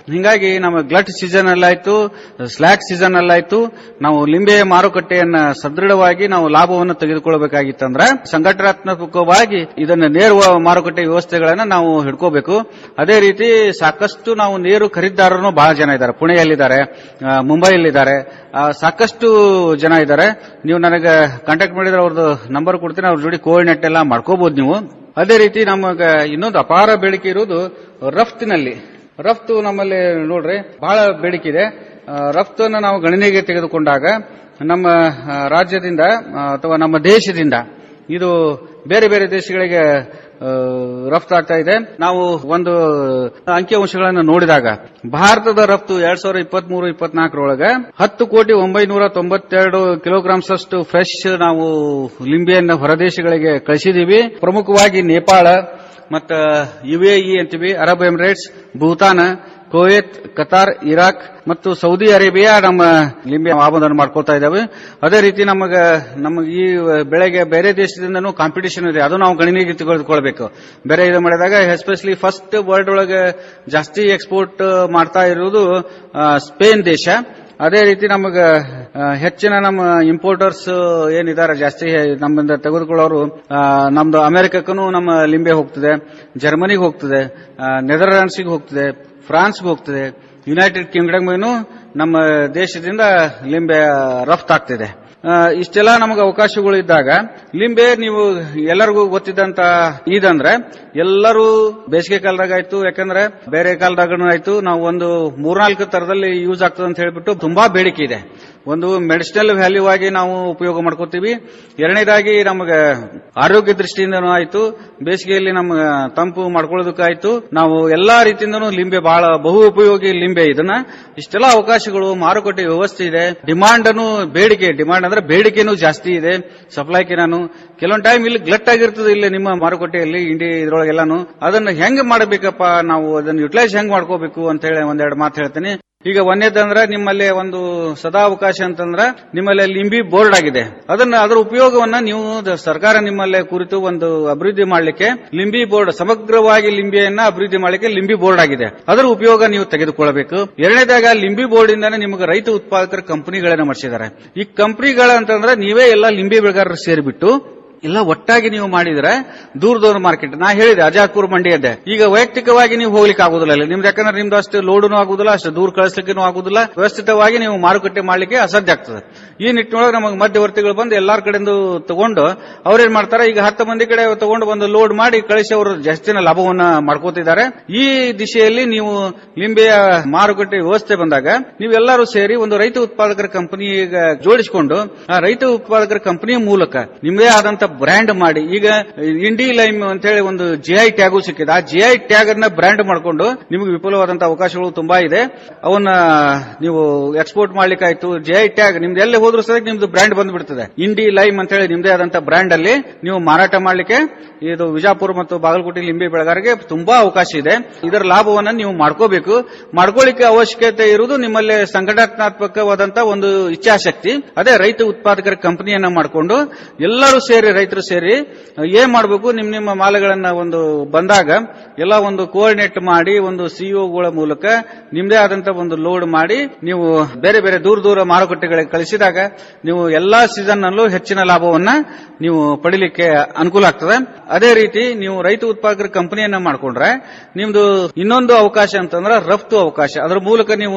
ಹಿಂಗಾಗಿ ನಮ್ಮ ಗ್ಲಟ್ ಸೀಸನ್ ಅಲ್ಲಾಯ್ತು ಸ್ಲಾಕ್ ಸೀಸನ್ ಅಲ್ಲಾಯ್ತು ನಾವು ಲಿಂಬೆಯ ಮಾರುಕಟ್ಟೆಯನ್ನ ಸದೃಢವಾಗಿ ನಾವು ಲಾಭವನ್ನು ತೆಗೆದುಕೊಳ್ಳಬೇಕಾಗಿತ್ತಂದ್ರೆ ಸಂಘಟನಾತ್ಮಕವಾಗಿ ಇದನ್ನ ನೇರ ಮಾರುಕಟ್ಟೆ ವ್ಯವಸ್ಥೆಗಳನ್ನ ನಾವು ಹಿಡ್ಕೋಬೇಕು ಅದೇ ರೀತಿ ಸಾಕಷ್ಟು ನಾವು ನೇರು ಖರೀದಿದಾರರು ಬಹಳ ಜನ ಇದ್ದಾರೆ ಪುಣೆಯಲ್ಲಿದ್ದಾರೆ ಆ, ಮುಂಬೈಯಲ್ಲಿದ್ದಾರೆ ಆ, ಸಾಕಷ್ಟು ಜನ ಇದ್ದಾರೆ ನೀವು ನನಗೆ ಕಾಂಟ್ಯಾಕ್ಟ್ ಮಾಡಿದ್ರೆ ಅವ್ರದ್ದು ನಂಬರ್ ಕೊಡ್ತೀನಿ ಅವ್ರ ಜೋಡಿ ಕೋಆರ್ಡಿನೇಟ್ ಎಲ್ಲ ಮಾಡ್ಕೋಬಹುದು ನೀವು ಅದೇ ರೀತಿ ನಮಗೆ ಇನ್ನೊಂದು ಅಪಾರ ಬೇಡಿಕೆ ಇರುವುದು ರಫ್ತಿನಲ್ಲಿ ರಫ್ತು ನಮ್ಮಲ್ಲಿ ನೋಡ್ರಿ ಬಹಳ ಬೇಡಿಕೆ ಇದೆ ಆ, ರಫ್ತನ್ನು ನಾವು ಗಣನೆಗೆ ತೆಗೆದುಕೊಂಡಾಗ ನಮ್ಮ ಆ, ರಾಜ್ಯದಿಂದ ಆ, ಅಥವಾ ನಮ್ಮ ದೇಶದಿಂದ ಇದು ಬೇರೆ ಬೇರೆ ದೇಶಗಳಿಗೆ ಆ, ರಫ್ತಾಗ್ತಾ ಇದೆ ನಾವು ಒಂದು ಅಂಕಿಅಂಶಗಳನ್ನು ನೋಡಿದಾಗ ಭಾರತದ ರಫ್ತು ಎರಡ್ ಸಾವಿರದ ಇಪ್ಪತ್ತ್ ಮೂರು ಇಪ್ಪತ್ನಾಲ್ಕರೊಳಗೆ ಹತ್ತು ಕೋಟಿ ಒಂಬೈನೂರ ತೊಂಬತ್ತೆರಡು ಕಿಲೋಗ್ರಾಮ್ಸ್ ಅಷ್ಟು ಫ್ರೆಶ್ ನಾವು ಲಿಂಬೆಯನ್ನು ಹೊರದೇಶಗಳಿಗೆ ಕಳಿಸಿದೀವಿ ಪ್ರಮುಖವಾಗಿ ನೇಪಾಳ ಮತ್ತ ಯುಎಇ ಅಂತೀವಿ Arab Emirates Bhutan Kuwait Qatar Iraq ಮತ್ತು ಸೌದಿ ಅರೇಬಿಯಾ ನಮ್ಮ ಲಿಂಬೆ ಆಮದನ್ನು ಮಾಡ್ಕೊಳ್ತಾ ಇದ್ದಾವೆ ಅದೇ ರೀತಿ ನಮಗ ನಮಗೆ ಈ ಬೆಳೆಗೆ ಬೇರೆ ದೇಶದಿಂದನೂ ಕಾಂಪಿಟೇಷನ್ ಇದೆ ಅದು ನಾವು ಗಣನೆಗೆ ತೆಗೆದುಕೊಳ್ಬೇಕು ಬೇರೆ ಇದು ಮಾಡಿದಾಗ ಎಸ್ಪೆಷಲಿ ಫಸ್ಟ್ ವರ್ಲ್ಡ್ ಒಳಗೆ ಜಾಸ್ತಿ ಎಕ್ಸ್ಪೋರ್ಟ್ ಮಾಡ್ತಾ ಇರುವುದು ಆ, ಸ್ಪೇನ್ ದೇಶ ಅದೇ ರೀತಿ ನಮಗ ಆ, ಹೆಚ್ಚಿನ ನಮ್ಮ ಇಂಪೋರ್ಟರ್ಸ್ ಏನಿದ್ದಾರೆ ಜಾಸ್ತಿ ನಮ್ಮಿಂದ ತೆಗೆದುಕೊಳ್ಳೋರು ಆ, ನಮ್ದು ಅಮೆರಿಕಕ್ಕೂ ನಮ್ಮ ಲಿಂಬೆ ಹೋಗ್ತದೆ ಜರ್ಮನಿಗೆ ಹೋಗ್ತದೆ ನೆದರ್ಲ್ಯಾಂಡ್ಸ್ಗೆ ಹೋಗ್ತದೆ ಫ್ರಾನ್ಸ್ಗೆ ಹೋಗ್ತದೆ ಯುನೈಟೆಡ್ ಕಿಂಗ್ಡಮ್ಗೂ ನಮ್ಮ ದೇಶದಿಂದ ಲಿಂಬೆ ರಫ್ತಾಗ್ತಿದೆ ಆ, ಇಷ್ಟೆಲ್ಲ ನಮಗೆ ಅವಕಾಶಗಳು ಇದ್ದಾಗ ಲಿಂಬೆ ನೀವು ಎಲ್ಲರಿಗೂ ಗೊತ್ತಿದ್ದಂತ ಇದಂದ್ರೆ ಎಲ್ಲರೂ ಬೇಸಿಗೆ ಕಾಲದಾಗ ಆಯ್ತು ಯಾಕಂದ್ರೆ ಬೇರೆ ಕಾಲದಾಗೂ ಆಯ್ತು ನಾವು ಒಂದು ಮೂರ್ನಾಲ್ಕು ತರದಲ್ಲಿ ಯೂಸ್ ಆಗ್ತದೆ ಅಂತ ಹೇಳ್ಬಿಟ್ಟು ತುಂಬಾ ಬೇಡಿಕೆ ಇದೆ ಒಂದು ಮೆಡಿಸಿನಲ್ ವ್ಯಾಲ್ಯೂ ಆಗಿ ನಾವು ಉಪಯೋಗ ಮಾಡ್ಕೋತೀವಿ ಎರಡನೇದಾಗಿ ನಮಗೆ ಆರೋಗ್ಯ ದೃಷ್ಟಿಯಿಂದನೂ ಆಯ್ತು ಬೇಸಿಗೆಯಲ್ಲಿ ನಮ್ಗೆ ತಂಪು ಮಾಡ್ಕೊಳ್ಳೋದಕ್ಕಾಯ್ತು ನಾವು ಎಲ್ಲಾ ರೀತಿಯಿಂದನೂ ಲಿಂಬೆ ಬಹಳ ಬಹು ಉಪಯೋಗಿ ಲಿಂಬೆ ಇದನ್ನ ಇಷ್ಟೆಲ್ಲ ಅವಕಾಶಗಳು ಮಾರುಕಟ್ಟೆ ವ್ಯವಸ್ಥೆ ಇದೆ ಡಿಮಾಂಡ್ ಅನ್ನು ಬೇಡಿಕೆ ಡಿಮಾಂಡ್ ಅಂದ್ರೆ ಬೇಡಿಕೆನೂ ಜಾಸ್ತಿ ಇದೆ ಸಪ್ಲೈಕಿನಾನು ಕೆಲವೊಂದು ಟೈಮ್ ಇಲ್ಲಿ ಗ್ಲಟ್ ಆಗಿರ್ತದೆ ಇಲ್ಲಿ ನಿಮ್ಮ ಮಾರುಕಟ್ಟೆಯಲ್ಲಿ ಇಂಡಿಯಾ ಇದ್ರೊಳಗೆಲ್ಲಾನು ಅದನ್ನ ಹೆಂಗ್ ಮಾಡಬೇಕಪ್ಪ ನಾವು ಅದನ್ನ ಯುಟಿಲೈಸ್ ಹೆಂಗ್ ಮಾಡ್ಕೋಬೇಕು ಅಂತ ಹೇಳಿ ಒಂದೆರಡು ಮಾತು ಹೇಳ್ತೀನಿ ಈಗ ಒಂದೇದಂದ್ರೆ ನಿಮ್ಮಲ್ಲಿ ಒಂದು ಸದಾವಕಾಶ ಅಂತಂದ್ರೆ ನಿಮ್ಮಲ್ಲಿ ಲಿಂಬಿ ಬೋರ್ಡ್ ಆಗಿದೆ ಅದನ್ನ ಅದರ ಉಪಯೋಗವನ್ನ ನೀವು ದ- ಸರ್ಕಾರ ನಿಮ್ಮಲ್ಲಿ ಕುರಿತು ಒಂದು ಅಭಿವೃದ್ಧಿ ಮಾಡಲಿಕ್ಕೆ ಲಿಂಬಿ ಬೋರ್ಡ್ ಸಮಗ್ರವಾಗಿ ಲಿಂಬಿಯನ್ನ ಅಭಿವೃದ್ಧಿ ಮಾಡಲಿಕ್ಕೆ ಲಿಂಬಿ ಬೋರ್ಡ್ ಆಗಿದೆ ಅದರ ಉಪಯೋಗ ನೀವು ತೆಗೆದುಕೊಳ್ಳಬೇಕು ಎರಡನೇದಾಗ ಲಿಂಬಿ ಬೋರ್ಡ್ ಇಂದಾನೆ ನಿಮಗೆ ರೈತ ಉತ್ಪಾದಕರ ಕಂಪನಿಗಳನ್ನ ಮಾಡಿಸಿದ್ದಾರೆ ಈ ಕಂಪನಿಗಳ ಅಂತಂದ್ರೆ ನೀವೇ ಎಲ್ಲ ಲಿಂಬಿ ಬೆಳೆಗಾರರು ಸೇರಿಬಿಟ್ಟು ಎಲ್ಲ ಒಟ್ಟಾಗಿ ನೀವು ಮಾಡಿದ್ರೆ ದೂರ ದೂರ ಮಾರ್ಕೆಟ್ ನಾ ಹೇಳಿದೆ ಅಜಾಪುರ್ ಮಂಡಿ ಅದೇ ಈಗ ವೈಯಕ್ತಿಕವಾಗಿ ನೀವು ಹೋಗ್ಲಿಕ್ಕೆ ಆಗುದಿಲ್ಲ ಇಲ್ಲಿ ನಿಮ್ದು ಯಾಕಂದ್ರೆ ನಿಮ್ದು ಅಷ್ಟು ಲೋಡುನು ಆಗುದಿಲ್ಲ ಅಷ್ಟು ದೂರ ಕಳಿಸ್ಲಿಕ್ಕೂ ಆಗುದಿಲ್ಲ ವ್ಯವಸ್ಥಿತವಾಗಿ ನೀವು ಮಾರುಕಟ್ಟೆ ಮಾಡ್ಲಿಕ್ಕೆ ಅಸಾಧ್ಯ ಆಗ್ತದೆ ಈ ನಿಟ್ಟಿನೊಳಗೆ ನಮಗೆ ಮಧ್ಯವರ್ತಿಗಳು ಬಂದು ಎಲ್ಲಾರ ಕಡೆಯಿಂದ ತಗೊಂಡು ಅವ್ರೇನ್ ಮಾಡ್ತಾರೆ ಈಗ ಹತ್ತು ಮಂದಿ ಕಡೆ ತಗೊಂಡು ಬಂದು ಲೋಡ್ ಮಾಡಿ ಕಳಿಸಿ ಅವರು ಜಾಸ್ತಿನ ಲಾಭವನ್ನ ಮಾಡ್ಕೋತಿದ್ದಾರೆ ಈ ದಿಶೆಯಲ್ಲಿ ನೀವು ಲಿಂಬೆಯ ಮಾರುಕಟ್ಟೆ ವ್ಯವಸ್ಥೆ ಬಂದಾಗ ನೀವೆಲ್ಲರೂ ಸೇರಿ ಒಂದು ರೈತ ಉತ್ಪಾದಕರ ಕಂಪನಿ ಜೋಡಿಸಿಕೊಂಡು ಆ ರೈತ ಉತ್ಪಾದಕರ ಕಂಪನಿಯ ಮೂಲಕ ನಿಮ್ಮದೇ ಆದಂತ ಬ್ರ್ಯಾಂಡ್ ಮಾಡಿ ಈಗ ಇಂಡಿ ಲೈಮ್ ಅಂತ ಹೇಳಿ ಒಂದು ಜಿಐ ಟ್ಯಾಗು ಸಿಕ್ಕಿದೆ ಆ ಜಿಐ ಟ್ಯಾಗ್ ಅನ್ನ ಬ್ರ್ಯಾಂಡ್ ಮಾಡಿಕೊಂಡು ನಿಮಗೆ ವಿಪುಲವಾದಂತಹ ಅವಕಾಶಗಳು ತುಂಬಾ ಇದೆ ಅವನ್ನ ನೀವು ಎಕ್ಸ್ಪೋರ್ಟ್ ಮಾಡ್ಲಿಕ್ಕಾಯ್ತು ಜಿಐ ಟ್ಯಾಗ್ ನಿಮ್ದು ಎಲ್ಲಿ ಹೋದ್ರೂ ಸಹ ನಿಮ್ದು ಬ್ರ್ಯಾಂಡ್ ಬಂದ್ಬಿಡ್ತದೆ ಇಂಡಿ ಲೈಮ್ ಅಂತ ಹೇಳಿ ನಿಮ್ದೇ ಆದಂತ ಬ್ರ್ಯಾಂಡ್ ಅಲ್ಲಿ ನೀವು ಮಾರಾಟ ಮಾಡ್ಲಿಕ್ಕೆ ಇದು ವಿಜಾಪುರ ಮತ್ತು ಬಾಗಲಕೋಟೆ ಲಿಂಬೆ ಬೆಳೆಗಾರರಿಗೆ ತುಂಬಾ ಅವಕಾಶ ಇದೆ ಇದರ ಲಾಭವನ್ನ ನೀವು ಮಾಡ್ಕೋಬೇಕು ಮಾಡ್ಕೊಳ್ಳಿಕ್ಕೆ ಅವಶ್ಯಕತೆ ಇರುವುದು ನಿಮ್ಮಲ್ಲಿ ಸಂಘಟನಾತ್ಮಕವಾದಂತ ಒಂದು ಇಚ್ಛಾಶಕ್ತಿ ಅದೇ ರೈತ ಉತ್ಪಾದಕರ ಕಂಪನಿಯನ್ನ ಮಾಡಿಕೊಂಡು ಎಲ್ಲರೂ ಸೇರಿ ರೈತರು ಸೇರಿ ಏನ್ ಮಾಡಬೇಕು ನಿಮ್ ನಿಮ್ಮ ಮಾಲುಗಳನ್ನ ಒಂದು ಬಂದಾಗ ಎಲ್ಲ ಒಂದು ಕೋಆರ್ಡಿನೇಟ್ ಮಾಡಿ ಒಂದು ಸಿಇಒಗಳ ಮೂಲಕ ನಿಮ್ದೇ ಆದಂತ ಒಂದು ಲೋಡ್ ಮಾಡಿ ನೀವು ಬೇರೆ ಬೇರೆ ದೂರ ದೂರ ಮಾರುಕಟ್ಟೆಗಳಿಗೆ ಕಳಿಸಿದಾಗ ನೀವು ಎಲ್ಲಾ ಸೀಸನ್ ನಲ್ಲೂ ಹೆಚ್ಚಿನ ಲಾಭವನ್ನ ನೀವು ಪಡಿಲಿಕ್ಕೆ ಅನುಕೂಲ ಆಗ್ತದೆ ಅದೇ ರೀತಿ ನೀವು ರೈತ ಉತ್ಪಾದಕರ ಕಂಪನಿಯನ್ನ ಮಾಡ್ಕೊಂಡ್ರೆ ನಿಮ್ದು ಇನ್ನೊಂದು ಅವಕಾಶ ಅಂತಂದ್ರೆ ರಫ್ತು ಅವಕಾಶ ಅದರ ಮೂಲಕ ನೀವು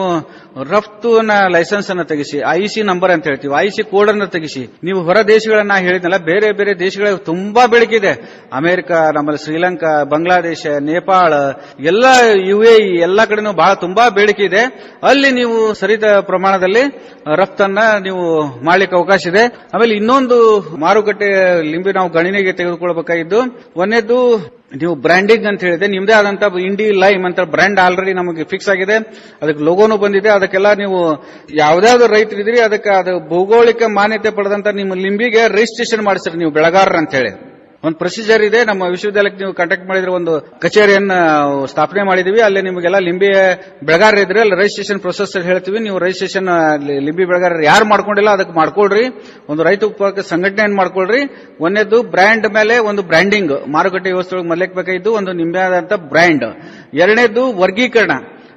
ರಫ್ತುನ ಲೈಸೆನ್ಸ್ ಅನ್ನ ತೆಗಿಸಿ ಐಸಿ ನಂಬರ್ ಅಂತ ಹೇಳ್ತೀವಿ ಐಸಿ ಕೋಡ್ ಅನ್ನ ತೆಗಿಸಿ ನೀವು ಹೊರ ದೇಶಗಳನ್ನ ಹೇಳಿದ್ನಲ್ಲ ಬೇರೆ ಬೇರೆ ದೇಶಗಳಿಗೆ ತುಂಬಾ ಬೇಡಿಕೆ ಇದೆ ಅಮೆರಿಕ ನಮ್ಮಲ್ಲಿ ಶ್ರೀಲಂಕಾ ಬಾಂಗ್ಲಾದೇಶ ನೇಪಾಳ ಎಲ್ಲ ಯು ಎ ಎಲ್ಲ ಕಡೆನೂ ಬಹಳ ತುಂಬಾ ಬೇಡಿಕೆ ಇದೆ ಅಲ್ಲಿ ನೀವು ಸರಿದ ಪ್ರಮಾಣದಲ್ಲಿ ರಫ್ತನ್ನ ನೀವು ಮಾಡ್ಲಿಕ್ಕೆ ಅವಕಾಶ ಇದೆ ಆಮೇಲೆ ಇನ್ನೊಂದು ಮಾರುಕಟ್ಟೆ ಲಿಂಬೆ ನಾವು ಗಣನೆಗೆ ತೆಗೆದುಕೊಳ್ಬೇಕಾಗಿದ್ದು ಒಂದೇದ್ದು ನೀವು ಬ್ರ್ಯಾಂಡಿಂಗ್ ಅಂತ ಹೇಳಿದೆ ನಿಮ್ದೇ ಆದಂತ ಇಂಡಿ ಲೈಮ್ ಅಂತ ಬ್ರ್ಯಾಂಡ್ ಆಲ್ರೆಡಿ ನಮಗೆ ಫಿಕ್ಸ್ ಆಗಿದೆ ಅದಕ್ಕೆ ಲೋಗೋನು ಬಂದಿದೆ ಅದಕ್ಕೆಲ್ಲ ನೀವು ಯಾವ್ದಾದ್ರು ರೈತರಿದ್ರಿ ಅದಕ್ಕೆ ಅದು ಭೌಗೋಳಿಕ ಮಾನ್ಯತೆ ಪಡೆದಂತ ನಿಮ್ಮ ಲಿಂಬಿಗೆ ರಿಜಿಸ್ಟ್ರೇಷನ್ ಮಾಡಿಸ್ರಿ ನೀವು ಬೆಳೆಗಾರರ ಅಂತ ಹೇಳಿ ಒಂದು ಪ್ರೊಸೀಜರ್ ಇದೆ ನಮ್ಮ ವಿಶ್ವವಿದ್ಯಾಲಯಕ್ಕೆ ನೀವು ಕಾಂಟ್ಯಾಕ್ಟ್ ಮಾಡಿದ್ರೆ ಒಂದು ಕಚೇರಿಯನ್ನ ಸ್ಥಾಪನೆ ಮಾಡಿದೀವಿ ಅಲ್ಲಿ ನಿಮಗೆಲ್ಲ ಲಿಂಬಿ ಬೆಳೆಗಾರರು ಇದ್ರೆ ಅಲ್ಲಿ ರಿಜಿಸ್ಟ್ರೇಷನ್ ಪ್ರೊಸೆಸ್ ಹೇಳ್ತೀವಿ ನೀವು ರಿಜಿಸ್ಟ್ರೇಷನ್ ಲಿಂಬಿ ಬೆಳೆಗಾರರು ಯಾರು ಮಾಡ್ಕೊಂಡಿಲ್ಲ ಅದಕ್ಕೆ ಮಾಡ್ಕೊಳ್ರಿ ಒಂದು ರೈತ ಉತ್ಪಾದಕ ಸಂಘಟನೆಯನ್ನು ಮಾಡ್ಕೊಳ್ರಿ ಒಂದೇದು ಬ್ರ್ಯಾಂಡ್ ಮೇಲೆ ಒಂದು ಬ್ರ್ಯಾಂಡಿಂಗ್ ಮಾರುಕಟ್ಟೆ ವ್ಯವಸ್ಥೆ ಒಳಗೆ ಮಲ್ಲೇಕ್ ಬೇಕಾಗಿದ್ದು ಒಂದು ನಿಂಬೆ ಆದಂತ ಬ್ರ್ಯಾಂಡ್ ಎರಡನೇದು ವರ್ಗೀಕರಣ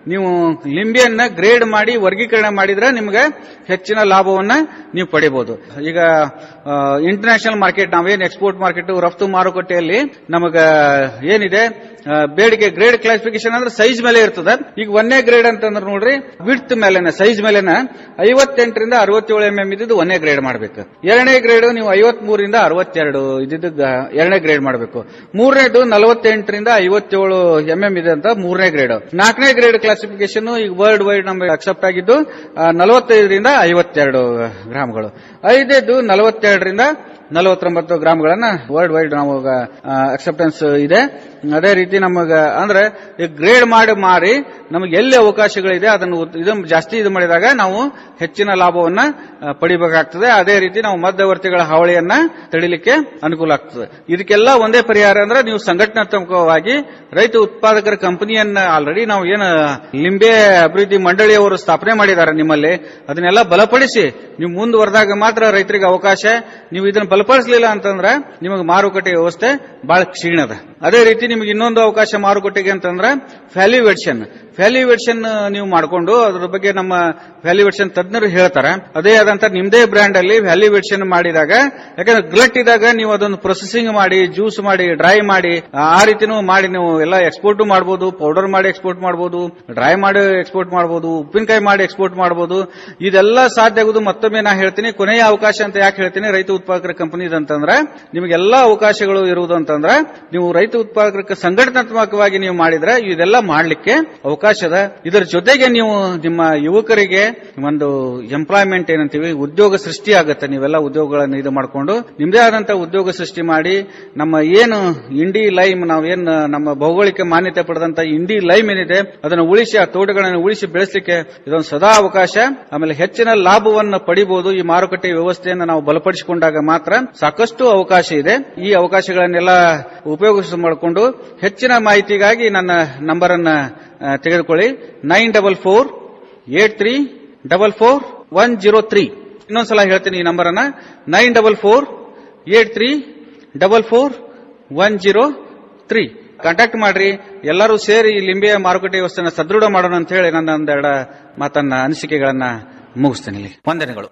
ನೀವು ಲಿಂಬೆಯನ್ನ ಗ್ರೇಡ್ ಮಾಡಿ ವರ್ಗೀಕರಣ ಮಾಡಿದ್ರೆ ನಿಮ್ಗೆ ಹೆಚ್ಚಿನ ಲಾಭವನ್ನ ನೀವು ಪಡಿಬಹುದು ಈಗ ಇಂಟರ್ನ್ಯಾಷನಲ್ ಮಾರ್ಕೆಟ್ ನಾವೇನು ಎಕ್ಸ್ಪೋರ್ಟ್ ಮಾರ್ಕೆಟ್ ರಫ್ತು ಮಾರುಕಟ್ಟೆಯಲ್ಲಿ ನಮಗ ಏನಿದೆ ಆ, ಬೇಡಿಕೆ ಗ್ರೇಡ್ ಕ್ಲಾಸಿಫಿಕೇಶನ್ ಅಂದ್ರೆ ಸೈಜ್ ಮೇಲೆ ಇರ್ತದೆ ಈಗ ಒಂದೇ ಗ್ರೇಡ್ ಅಂತಂದ್ರೆ ನೋಡ್ರಿ ವಿಡ್ತ್ ಮೇಲೆನ ಸೈಜ್ ಮೇಲೆನ ಐವತ್ತೆಂಟರಿಂದ ಅರವತ್ತೇಳು ಎಂ ಎಂ ಇದ್ದು ಒಂದೇ ಗ್ರೇಡ್ ಮಾಡಬೇಕು ಎರಡನೇ ಗ್ರೇಡ್ ನೀವು ಐವತ್ ಮೂರಿಂದ ಅರವತ್ತೆರಡು ಇದ್ದಿದ್ದು ಗ- ಎರಡನೇ ಗ್ರೇಡ್ ಮಾಡಬೇಕು ಮೂರನೇದು ನಲವತ್ತೆಂಟರಿಂದ ಐವತ್ತೇಳು ಎಂ ಎಂ ಇದೆ ಅಂತ ಮೂರನೇ ಗ್ರೇಡ್ ನಾಲ್ಕನೇ ಗ್ರೇಡ್ ಕ್ಲಾಸಿಫಿಕೇಶನ್ ಈಗ ವರ್ಲ್ಡ್ ವೈಡ್ ನಮಗೆ ಅಕ್ಸೆಪ್ಟ್ ಆಗಿದ್ದು ಆ, ನಲವತ್ತೈದರಿಂದ ಐವತ್ತೆರಡು ಗ್ರಾಮ್ಗಳು ಐದನೇದು ನಲವತ್ತೆರಡರಿಂದ ನಲವತ್ತೊಂಬತ್ತು ಗ್ರಾಮ್ಗಳನ್ನ ವರ್ಲ್ಡ್ ವೈಡ್ ನಾವು ಅಕ್ಸೆಪ್ಟೆನ್ಸ್ ಇದೆ ಅದೇ ರೀತಿ ನಮಗ ಅಂದ್ರೆ ಗ್ರೇಡ್ ಮಾಡಿ ಮಾರಿ ನಮಗೆ ಎಲ್ಲಿ ಅವಕಾಶಗಳಿದೆ ಅದನ್ನು ಉತ್- ಇದನ್ನು ಜಾಸ್ತಿ ಇದು ಮಾಡಿದಾಗ ನಾವು ಹೆಚ್ಚಿನ ಲಾಭವನ್ನ ಆ, ಪಡಿಬೇಕಾಗ್ತದೆ ಅದೇ ರೀತಿ ನಾವು ಮಧ್ಯವರ್ತಿಗಳ ಹಾವಳಿಯನ್ನ ತಡಿಲಿಕ್ಕೆ ಅನುಕೂಲ ಆಗ್ತದೆ ಇದಕ್ಕೆಲ್ಲ ಒಂದೇ ಪರಿಹಾರ ಅಂದ್ರೆ ನೀವು ಸಂಘಟನಾತ್ಮಕವಾಗಿ ರೈತ ಉತ್ಪಾದಕರ ಕಂಪನಿಯನ್ನ ಆಲ್ರೆಡಿ ನಾವು ಏನು ಲಿಂಬೆ ಅಭಿವೃದ್ಧಿ ಮಂಡಳಿಯವರು ಸ್ಥಾಪನೆ ಮಾಡಿದ್ದಾರೆ ನಿಮ್ಮಲ್ಲಿ ಅದನ್ನೆಲ್ಲ ಬಲಪಡಿಸಿ ನೀವು ಮುಂದುವರೆದಾಗ ಮಾತ್ರ ರೈತರಿಗೆ ಅವಕಾಶ ನೀವು ಇದನ್ನ ಬಲಪಡಿಸಲಿಲ್ಲ ಅಂತಂದ್ರೆ ನಿಮಗೆ ಮಾರುಕಟ್ಟೆ ವ್ಯವಸ್ಥೆ ಬಹಳ ಕ್ಷೀಣದ ಅದೇ ರೀತಿ ನಿಮಗೆ ಇನ್ನೊಂದು ಅವಕಾಶ ಮಾರುಕಟ್ಟೆಗೆ ಅಂತಂದ್ರೆ ವ್ಯಾಲ್ಯೂವೇಷನ್ ವ್ಯಾಲ್ಯೂವೇಷನ್ ನೀವು ಮಾಡಿಕೊಂಡು ಅದ್ರ ಬಗ್ಗೆ ನಮ್ಮ ವ್ಯಾಲ್ಯೂವೇಷನ್ ತಜ್ಞರು ಹೇಳ್ತಾರೆ ಅದೇ ಆದಂತ ನಿಮ್ದೇ ಬ್ರ್ಯಾಂಡ್ ಅಲ್ಲಿ ವ್ಯಾಲ್ಯೂವೇಷನ್ ಮಾಡಿದಾಗ ಯಾಕಂದ್ರೆ ಗ್ಲಟ್ ಇದ್ದಾಗ ನೀವು ಅದನ್ನು ಪ್ರೊಸೆಸಿಂಗ್ ಮಾಡಿ ಜ್ಯೂಸ್ ಮಾಡಿ ಡ್ರೈ ಮಾಡಿ ಆ ರೀತಿನೂ ಮಾಡಿ ನೀವು ಎಲ್ಲ ಎಕ್ಸ್ಪೋರ್ಟ್ ಮಾಡಬಹುದು ಪೌಡರ್ ಮಾಡಿ ಎಕ್ಸ್ಪೋರ್ಟ್ ಮಾಡಬಹುದು ಡ್ರೈ ಮಾಡಿ ಎಕ್ಸ್ಪೋರ್ಟ್ ಮಾಡಬಹುದು ಉಪ್ಪಿನಕಾಯಿ ಮಾಡಿ ಎಕ್ಸ್ಪೋರ್ಟ್ ಮಾಡಬಹುದು ಇದೆಲ್ಲ ಸಾಧ್ಯ ಆಗುದು ಮತ್ತೊಮ್ಮೆ ನಾ ಹೇಳ್ತೀನಿ ಕೊನೆಯ ಅವಕಾಶ ಅಂತ ಯಾಕೆ ಹೇಳ್ತೀನಿ ರೈತ ಉತ್ಪಾದಕರ ಕಂಪನಿ ಅಂತಂದ್ರೆ ನಿಮಗೆಲ್ಲ ಅವಕಾಶಗಳು ಇರುವುದು ಅಂತಂದ್ರೆ ನೀವು ರೈತ ಉತ್ಪಾದಕರಿಗೆ ಸಂಘಟನಾತ್ಮಕವಾಗಿ ನೀವು ಮಾಡಿದ್ರೆ ಇದೆಲ್ಲ ಮಾಡ್ಲಿಕ್ಕೆ ಅವಕಾಶದ ಇದರ ಜೊತೆಗೆ ನೀವು ನಿಮ್ಮ ಯುವಕರಿಗೆ ಒಂದು ಎಂಪ್ಲಾಯ್ಮೆಂಟ್ ಏನಂತೀವಿ ಉದ್ಯೋಗ ಸೃಷ್ಟಿ ಆಗುತ್ತೆ ನೀವೆಲ್ಲ ಉದ್ಯೋಗಗಳನ್ನು ಇದು ಮಾಡಿಕೊಂಡು ನಿಮ್ದೇ ಆದಂತ ಉದ್ಯೋಗ ಸೃಷ್ಟಿ ಮಾಡಿ ನಮ್ಮ ಏನು ಇಂಡಿ ಲೈಮ್ ನಾವೇನ್ ನಮ್ಮ ಭೌಗೋಳಿಕ ಮಾನ್ಯತೆ ಪಡೆದಂತ ಇಂಡಿ ಲೈಮ್ ಏನಿದೆ ಅದನ್ನು ಉಳಿಸಿ ಆ ತೋಟಗಳನ್ನು ಉಳಿಸಿ ಬೆಳೆಸಲಿಕ್ಕೆ ಇದೊಂದು ಸದಾ ಅವಕಾಶ ಆಮೇಲೆ ಹೆಚ್ಚಿನ ಲಾಭವನ್ನು ಪಡಿಬಹುದು ಈ ಮಾರುಕಟ್ಟೆ ವ್ಯವಸ್ಥೆಯನ್ನು ನಾವು ಬಲಪಡಿಸಿಕೊಂಡಾಗ ಮಾತ್ರ ಸಾಕಷ್ಟು ಅವಕಾಶ ಇದೆ ಈ ಅವಕಾಶಗಳನ್ನೆಲ್ಲ ಉಪಯೋಗಿಸ ಮಾಡಿಕೊಂಡು ಹೆಚ್ಚಿನ ಮಾಹಿತಿಗಾಗಿ ನನ್ನ ನಂಬರ್ ಅನ್ನ ಆ, ತೆಗೆದುಕೊಳ್ಳಿ nine double four eight three double four one zero three ಇನ್ನೊಂದ್ಸಲ ಹೇಳ್ತೀನಿ ಈ ನಂಬರ್ ಅನ್ನ nine double four eight three double four one zero three contact ಮಾಡ್ರಿ ಎಲ್ಲರೂ ಸೇರಿ ಈ ಲಿಂಬೆಯ ಮಾರುಕಟ್ಟೆ ವ್ಯವಸ್ಥೆನ ಸದೃಢ ಮಾಡೋಣ ಅಂತ ಹೇಳಿ ನನ್ನ ಒಂದೆರಡ ಮಾತನ್ನ ಅನಿಸಿಕೆಗಳನ್ನ ಮುಗಿಸ್ತೇನೆ ಇಲ್ಲಿ ವಂದನೆಗಳು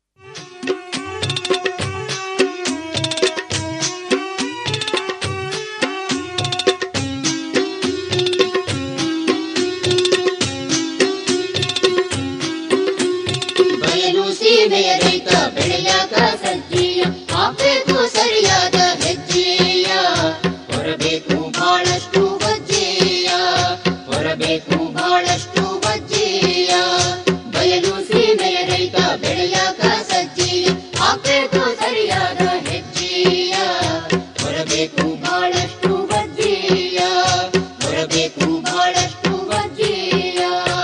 ಬಯಲು ಸೀಮೆಯ ರೈತ ಬೆಳೆಯಾಕ ಸಜ್ಜೀಯ ಹಾಕ್ಬೇಕು ಸರಿಯಾದ ಹೆಜ್ಜೆಯ ಹೊರಬೇಕು ಬಹಳಷ್ಟು ವಜ್ಜೆಯ ಹೊರಬೇಕು ಬಹಳಷ್ಟು ವಜ್ಜೆಯ ಬಯಲು ಸೀಮೆಯ ರೈತ ಬೆಳೆಯಾಕ ಸಜ್ಜೀಯ ಹಾಕ್ಬೇಕು ಸರಿಯಾದ ಹೆಜ್ಜೆಯ ಹೊರಬೇಕು ಬಹಳಷ್ಟು ವಜ್ಜೆಯ ಹೊರಬೇಕು ಬಹಳಷ್ಟು ವಜ್ಜೆಯ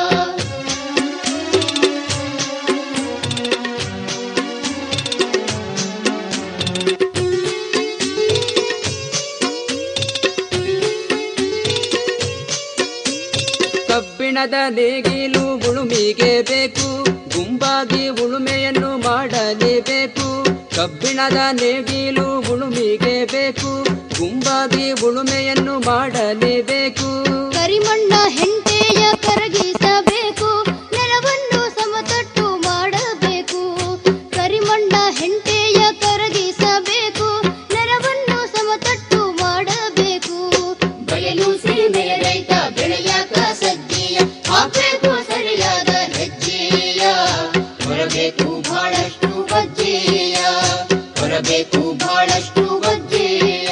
ಕಬ್ಬಿಣದ ನೇಗಿಲು ಉಳುಮಿಗೆ ಬೇಕು ಗುಂಪಾಗಿ ಉಳುಮೆಯನ್ನು ಮಾಡಲೇಬೇಕು ಕಬ್ಬಿಣದ ನೇಗಿಲು ಉಳುಮಿಗೆ ಬೇಕು ಗುಂಪಾಗಿ ಉಳುಮೆಯನ್ನು ಮಾಡಲೇಬೇಕು ಕರಿಮಣ್ಣ ಹೆಂಟೆಯ ಕರಗಿಸಬೇಕು ನೆಲವನ್ನು ಸಮತಟ್ಟು ಮಾಡಬೇಕು ಕರಿಮಣ್ಣ ಹೆಂಟೆಯ ಕರಗಿಸಬೇಕು ನೆಲವನ್ನು ಸಮತಟ್ಟು ಮಾಡಬೇಕು ಬಯಲು ಸೀಮೆಯ ರೈತ ಬೆಳೆಯಾಕ ಸಜ್ಜೆಯ ಹಾಕಬೇಕು ಸರಿಯಾದ ಹೆಜ್ಜೆಯ ಹೊರಬೇಕು ಬಹಳಷ್ಟು ವಜ್ಜೆಯ ಹೊರಬೇಕು ಬಹಳಷ್ಟು ವಜ್ಜೆಯ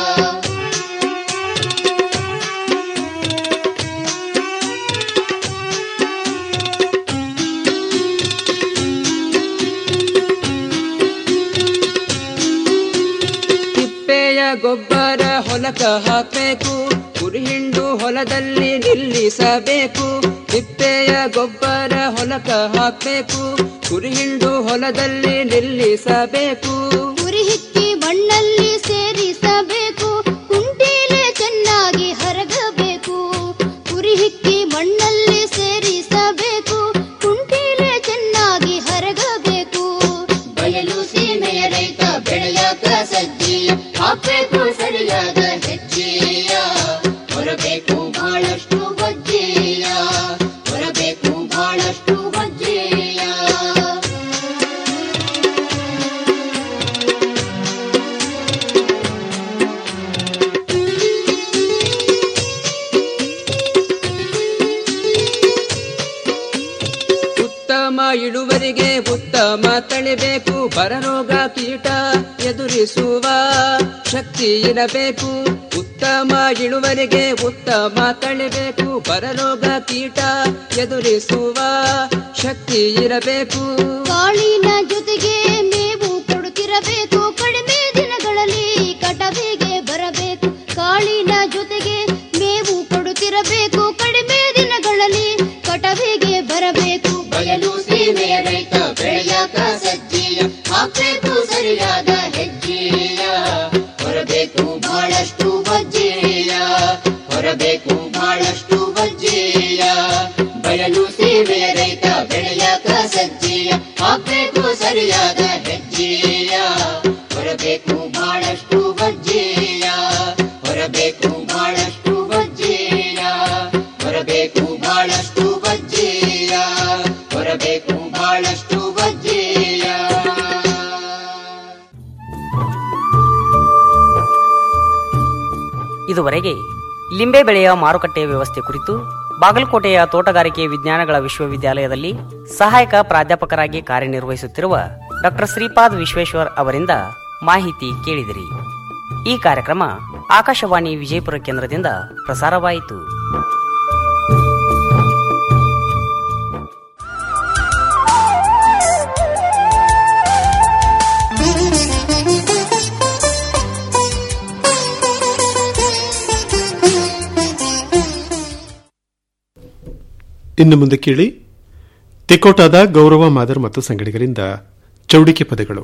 ತಿಪ್ಪೆಯ ಗೊಬ್ಬರ ಹೊಲಕ ಹಾಕಬೇಕು ಕುರಿಹಿಂಡು ಹೊಲದಲ್ಲಿ ನಿಲ್ಲಿಸಬೇಕು ತಿಪ್ಪೆಯ ಗೊಬ್ಬರ ಹೊಲಕ ಹಾಕಬೇಕು ಕುರಿಹಿಂಡು ಹೊಲದಲ್ಲಿ ನಿಲ್ಲಿಸಬೇಕು ಉರಿ ಹಿಕ್ಕಿ ಮಣ್ಣಲ್ಲಿ ಸೇರಿಸಬೇಕು ಕುಂಟೀಲೆ ಚೆನ್ನಾಗಿ ಹರಗಬೇಕು ಉರಿ ಹಿಕ್ಕಿ ಮಣ್ಣಲ್ಲಿ ಸೇರಿಸಬೇಕು ಕುಂಟೀಲೆ ಚೆನ್ನಾಗಿ ಹರಗಬೇಕು ಬಯಲು ಸೀಮೆಯ ರೈತ ಬೆಳೆಯಾಕ ಸಜ್ಜೆಯ ಹಾಕಬೇಕು ಸರಿಯಾದ ಹೆಜ್ಜೆಯ ಹೊರಬೇಕು ಬಹಳಷ್ಟು ವಜ್ಜೆಯ ಹೊರಬೇಕು ಇಳುವರಿಗೆ ಉತ್ತಮ ತಳಿಬೇಕು ಬರರೋಗ ಕೀಟ ಎದುರಿಸುವ ಶಕ್ತಿ ಇರಬೇಕು ಉತ್ತಮ ಇಳುವರಿಗೆ ಉತ್ತಮ ತಳಿಬೇಕು ಬರರೋಗ ಕೀಟ ಎದುರಿಸುವ ಶಕ್ತಿ ಇರಬೇಕು ಕಾಳಿನ ಜೊತೆಗೆ ಮೇವು ಕೊಡುತ್ತಿರಬೇಕು ಕಡಿಮೆ ದಿನಗಳಲ್ಲಿ ಕಟವಿಗೆ ಬರಬೇಕು ಕಾಳಿನ ಜೊತೆಗೆ ಮೇವು ಕೊಡುತ್ತಿರಬೇಕು ಕಡಿಮೆ ದಿನಗಳಲ್ಲಿ ಕಟವಿಗೆ ಬರಬೇಕು ಬಯಲು ಸೀಮೆಯ ರೈತ ಬೆಳೆಯಾಕ ಸಜ್ಜೀಯ ಹಾಕ್ಬೇಕು ಸರಿಯಾದ ಹೆಜ್ಜೆಯ ಹೊರಬೇಕು ಬಹಳಷ್ಟು ಬಜ್ಜೆಯ ಹೊರಬೇಕು ಬಹಳಷ್ಟು ಬಜ್ಜೆಯ ಬಯಲು ಸೀಮೆಯ ರೈತ ಬೆಳೆಯಾಕ ಸಜ್ಜೀಯ ಹಾಕ್ಬೇಕು ಸರಿಯಾದ ಹೆಜ್ಜೆಯ ಹೊರಬೇಕು ಬಹಳಷ್ಟು ಬಜ್ಜೆಯ ಹೊರಬೇಕು ಬಹಳಷ್ಟು ಬಜ್ಜೆಯ ಹೊರಬೇಕು ಬಹಳಷ್ಟು ಬಜ್ಜೆಯ ಹೊರಬೇಕು ಬಹಳಷ್ಟು ಬಜ್ಜೆಯ ಇದುವರೆಗೆ ಲಿಂಬೆ ಬೆಳೆಯ ಮಾರುಕಟ್ಟೆಯ ವ್ಯವಸ್ಥೆ ಕುರಿತು ಬಾಗಲಕೋಟೆಯ ತೋಟಗಾರಿಕೆ ವಿಜ್ಞಾನಗಳ ವಿಶ್ವವಿದ್ಯಾಲಯದಲ್ಲಿ ಸಹಾಯಕ ಪ್ರಾಧ್ಯಾಪಕರಾಗಿ ಕಾರ್ಯನಿರ್ವಹಿಸುತ್ತಿರುವ ಡಾಕ್ಟರ್ ಶ್ರೀಪಾದ್ ವಿಶ್ವೇಶ್ವರ್ ಅವರಿಂದ ಮಾಹಿತಿ ಕೇಳಿದಿರಿ ಈ ಕಾರ್ಯಕ್ರಮ ಆಕಾಶವಾಣಿ ವಿಜಯಪುರ ಕೇಂದ್ರದಿಂದ ಪ್ರಸಾರವಾಯಿತು ಇನ್ನು ಮುಂದೆ ಕೇಳಿ ತಿಕೋಟಾದ ಗೌರವ ಮಾದರ್ ಮತ್ತು ಸಂಗಡಿಗರಿಂದ ಚೌಡಿಕೆ ಪದಗಳು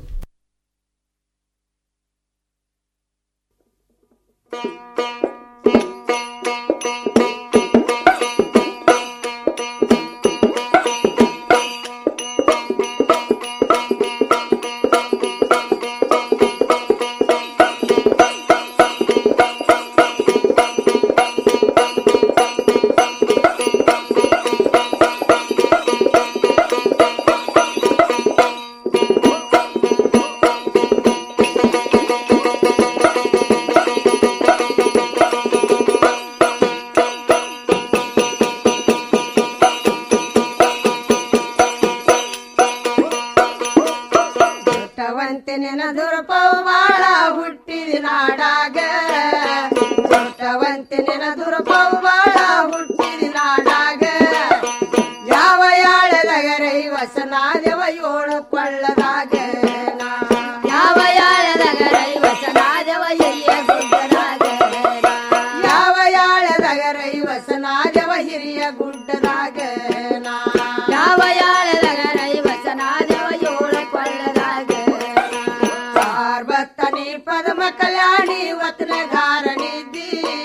ದೊಡ್ಡವಂತೆ ನೆನದುರಪವು ಬಾಳ ಹುಟ್ಟಿದ ನಾಡಾಗ ದೊಡ್ಡವಂತೆ ನೆನದುರಪವು ಬಾಳ ಹುಟ್ಟಿದ ನಾಡಾಗ ಯಾವ ಯಾಳದಗರೈ ವಸನಾದವ ಏಳು ಕೊಳ್ಳದಾಗ ಯಾವ ಯಾಳದಗರೈ ವಸನಾದವ ಹಿರಿಯ ಗುಡ್ಡದಾಗ ಯಾವ ಯಾಳದಗರೈ ವಸನಾದವ ಹಿರಿಯ ಗುಡ್ಡದಾಗ ಯಾವ ಯಾಳದಗರೈ ವಸನಾದವ ಏಳು ಕೊಳ್ಳದಾಗ ಪಾರ್ವತನಿ ಪದ್ಮ ಕಲ್ಯಾಣಿ ವತನಗಾರನಿದ್ದಿ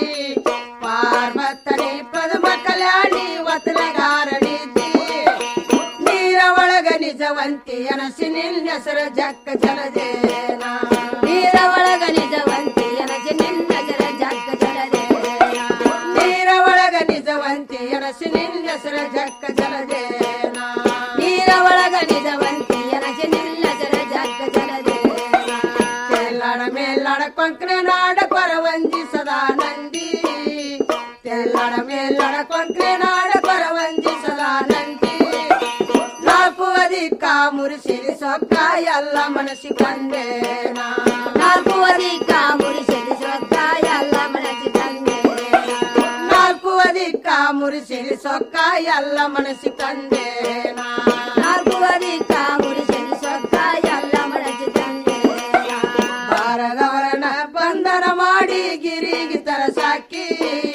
ಪಾರ್ವತನಿ ಪದ್ಮ ಕಲ್ಯಾಣಿ ವತನಗಾರನಿದ್ದಿ ನೀರ ಒಳಗ ನಿಜವಂತಿ ಅನಸಿ ನಿನ್ನೆಸರ ಜಕ್ಕ ಜಲದೇನ ನೀರ ಒಳಗ ನಿಜವಂತಿ ಅನಸಿ ನಿನ್ನೆಸರ ಜಕ್ಕ ಜಲದೇನ ನೀರ ಒಳಗ ನಿಜವಂತಿ ಅನಸಿ ನಿನ್ನೆಸರ ಜಕ್ಕ ಜಲದೇನ ನೀರ ಒಳಗ ನಿಜವಂತಿ ಅನಸಿ ನಿನ್ನೆಸರ ಜಕ್ಕ ಜಲದೇನ ತೆಲ್ಲಡ ಮೇಲ್ಲಡ ಕೊಂಕಣ ನಾಡ ಪರವಂಜಿ ಸದಾನಂದಿ ತೆಲ್ಲಡ ಮೇಲ್ಲಡ ಕೊಂಕಣ ನಾಡ ಪರವಂಜಿ ಸದಾನಂದಿ ನಾಲ್ಕು ಅಧಿಕ ಮುರಿಸಿರಿ ಸೊಕ್ಕ ಎಲ್ಲ ಮನಸ್ಸಿ ಕಂಡೇನ ನಾಲ್ಕು ಅಧಿಕ ಮುರಿಸಿರಿ ಸೊಕ್ಕ ಎಲ್ಲ ಮನಸ್ಸಿ ಕಂಡೇನ ನಾಲ್ಕು ಅಧಿಕ ಮುರಿಸಿರಿ ಸೊಕ್ಕ ಎಲ್ಲ ಮನಸ್ಸಿ ಕಂಡೇನ ನಾಲ್ಕು ಅಧಿಕ ಮುರಿಸಿರಿ ಸೊಕ್ಕ ಎಲ್ಲ ಮನಸ್ಸಿ ಕಂಡೇನ ಬಾರದವರನ ಬಂಧನ ಮಾಡಿ ಗಿರಿಗೆ ತರಸಾಕಿ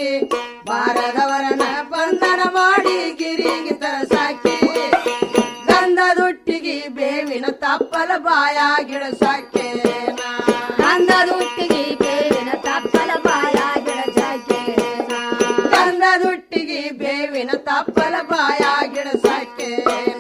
ಬಾರದವರನ ಬಂಧನ ಮಾಡಿ ಗಿರಿಗೆ ತರಸಾಕಿ ಗಂಧದೊಟ್ಟಿಗೆ ಬೇವಿನ ತಪ್ಪಲ ಬಾಯ ಗಿಡಸಾಕೆ ಗಂಧದೊಟ್ಟಿಗೆ ಬೇವಿನ ತಪ್ಪಲ ಬಾಯ ಗಿಡಸಾಕೆ ಗಂಧದೊಟ್ಟಿಗೆ ಬೇವಿನ ತಪ್ಪಲ ಬಾಯ ಗಿಡಸಾಕೆ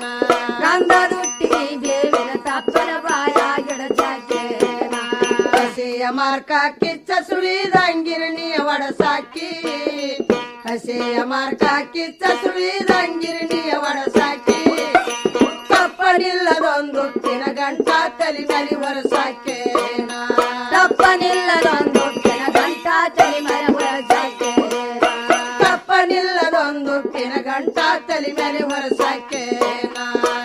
ಗಂಧದೊಟ್ಟಿಗೆ ಬೇವಿನ ತಪ್ಪಲ ಬಾಯ ಗಿಡಸಾಕೆ ಹಸೆಯ ಮಾರ್ಕ ಕಿಚ್ಚ ಸುಳಿದಂಗಿರಣಿಯ ಒಡಸಾಕಿ ಹಸೆಯ ಮಾರ್ಕ ಕಿಚ್ಚ ಸುಳಿದಂಗಿರಣಿಯ ಒಡಸಾಕಿ ತಪ್ಪನಿಲ್ಲದೊಂದು ತಿನ ಗಂಟ ತಲಿ ಮರಿ ಒರಸಾಕೆ ತಪ್ಪನಿಲ್ಲದೊಂದು ತಿನ ಗಂಟ ತಲಿ ಮರಿ ಒರಸಾಕೆ ತಪ್ಪನಿಲ್ಲದೊಂದು ತಿನ ಗಂಟ ತಲಿ ಮರಿ ಒರಸಾಕೆ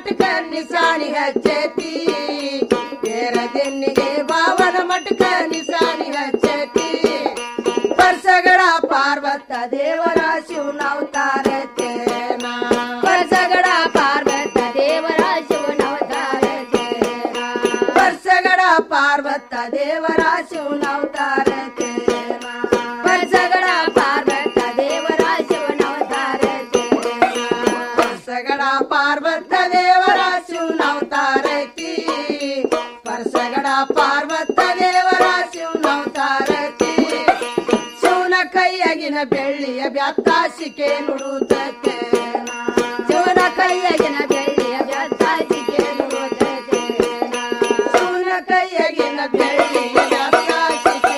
ಮಟಕ ನಿಸಾಣಿ ಹಚ್ಚತಿ ಏರದೆನ್ನಿಗೆ ಬಾವನ ಮಟಕ ನಿಸಾಣಿ ಹಚ್ಚತಿ ಪರ್ಸಗಳ ಪಾರ್ವತ ದೇವರ ಶಿವನವತಾರತೇನ ಪರ್ಸಗಡ ಪಾರ್ವತ ದೇವರ ಶಿವನವತಾರತೇನ ಪರ್ಸಗಳ ಪಾರ್ವತ ದೇವರ ಶಿವನವತಾರತೇನ ಪರ್ಸಗಡ ಪಾರ್ವತ ದೇವರ ಶಿವನವತಾರತೇನ ಪರ್ಸಗಳ ಪಾರ್ವತ ದೇವರ ಶಿವನವತಾರತಿ ಪರ್ಸಗಳ ಪಾರ್ವತ ದೇವರ ಶಿವನವತಾರತಿ ಶಿವನ ಕೈಯಗಿನ ಬೆಳ್ಳಿಯ ಬ್ಯಾತ್ತಾಸಿಕೆ ನುಡುತ್ತತೆ ಶಿವನ ಕೈಯಗಿನ ಬೆಳ್ಳಿಯ ಬ್ಯಾತ್ತಾಸಿಕೆ ನುಡುತ್ತತೆ ಶಿವನ ಕೈಯಗಿನ ಬೆಳ್ಳಿಯ ಬ್ಯಾತ್ತಾಸಿಕೆ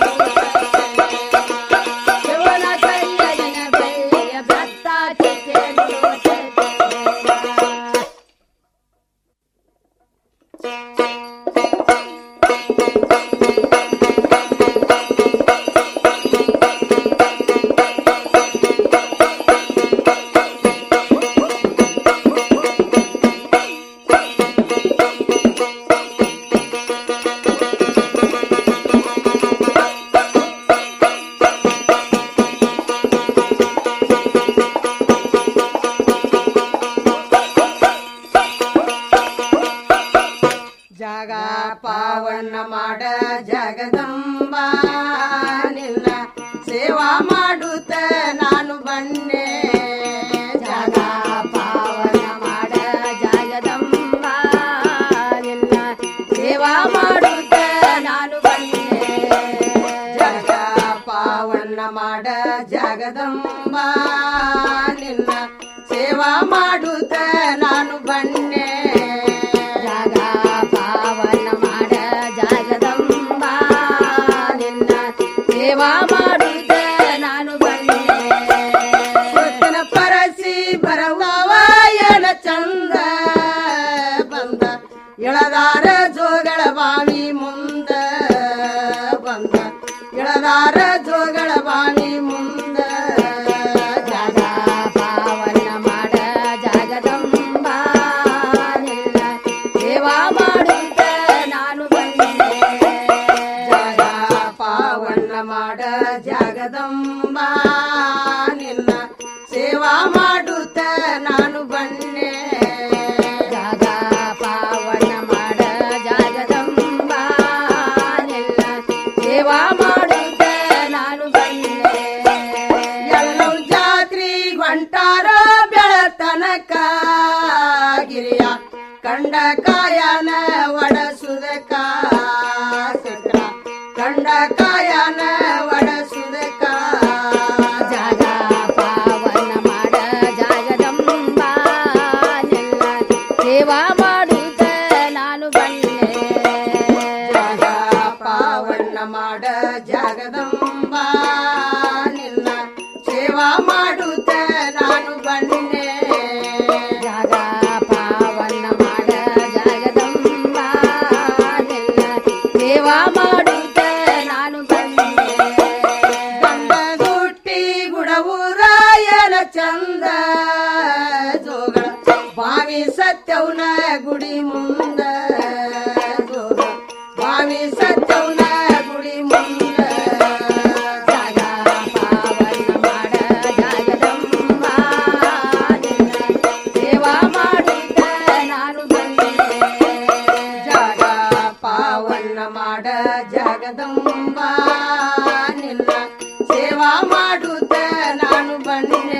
ಶಿವನ ಕೈಯಗಿನ ಬೆಳ್ಳಿಯ ಬ್ಯಾತ್ತಾಸಿಕೆ ನುಡುತ್ತತೆ ಜಾಗ ಪಾವನ ಮಾಡ ಜಗದಂಬ ನಿನ್ನ ಸೇವಾ ಮಾಡುತ್ತ ನಾನು ಬನ್ನೆ ಜಾಗ ಪಾವನ ಮಾಡ ಜಗದಂಬ ನಿನ್ನ ಸೇವಾ ಮಾಡುತ್ತ ನಾನು ಬನ್ನೆ ಜಾಗ ಪಾವನ ಮಾಡ ಜಗದಂಬ ನಿನ್ನ ಸೇವಾ ಮಾಡುತ್ತ ನಾನು ಬನ್ನೆ ಜಾಗ ಪಾವನ ಮಾಡ ಜಾಗದಂಬ ನಿನ್ನ ಸೇವಾ ಮಾಡುತ್ತ ನಾನು ಬನ್ನೆ ಸುತ್ತನ ಪರಸಿ ಬರವಾಯನ ಚಂದ ಬಂದ ಎಳದಾರ ಜೋಗಳ ಬಾವಿ ಮುಂದ ಬಂದ ಎಳದಾರ ಜೋಗಳ ಬಾವಿ ಮುಂದ ಜಾಗ ಪಾವನ ಮಾಡ ಜಾಗದಂಬ ನಿನ್ನ ಸೇವಾ ಮಾಡುತ್ತ ನಾನು ಬಂದೆ ಜಾಗ ಪಾವನ ಮಾಡ ಜಾಗದಂಬ ನಿನ್ನ ಸೇವಾ ಮಾಡುತ್ತ ನಾನು ಬನ್ನೆ ಜಾಗ ಪಾವನ ಮಾಡ ಜಾಗದಂಬ ನಿನ್ನ ಸೇವಾ ಮಾಡುತ್ತ ನಾನು ಬನ್ನೆ ಎಲ್ಲರೂ ಜಾತ್ರಿ ಹೊಂಟಾರ ಬೆಳತನಕ ಗಿರಿಯ ಕಂಡ ಕಾಯನ ಒಡಸುದಕ ಸಕ್ರ ಕಂಡ ಕಾಯನ ಒಡಸುದಕ ಜಾಗ ಪಾವನ ಮಾಡ ಜಾಗದಂಬ ನಿನ್ನ ಸೇವಾ ಮಾಡುತ್ತ ನಾನು ಬನ್ನೆ ಜಾಗ ಪಾವನ ಮಾಡ ಜಗದಂಬ ನಿನ್ನ ಸೇವಾ ಮಾಡುತ್ತ ನಾನು ಬನ್ನೆ ಜಾಗ ಪಾವನ ಮಾಡ ಜಗದಂಬ ನಿನ್ನ ಸೇವಾ ಮಾಡುತ್ತ ನಾನು ಬನ್ನೆ ಗಂಡದುಟ್ಟಿ ಗುಡವುರಾಯನ ಚಂದ ಜೋಗಳ ಬಾವಿ ಸತ್ಯವನ ಗುಡಿ ಮುಂದ ಜೋಗಳ ಬಾವಿ ಸತ್ಯವನ ಗುಡಿ ಮುಂದ ಜಾಗ ಪಾವನ ಮಾಡ ಜಾಗದಂಬ ನಿನ್ನ ಸೇವಾ ಮಾಡುತ್ತ ನಾನು ಬನ್ನೆ ಜಾಗ ಪಾವನ ಮಾಡ ಜಗದಂಬ ನಿನ್ನ ಸೇವಾ ಮಾಡುತ್ತ ನಾನು ಬನ್ನೆ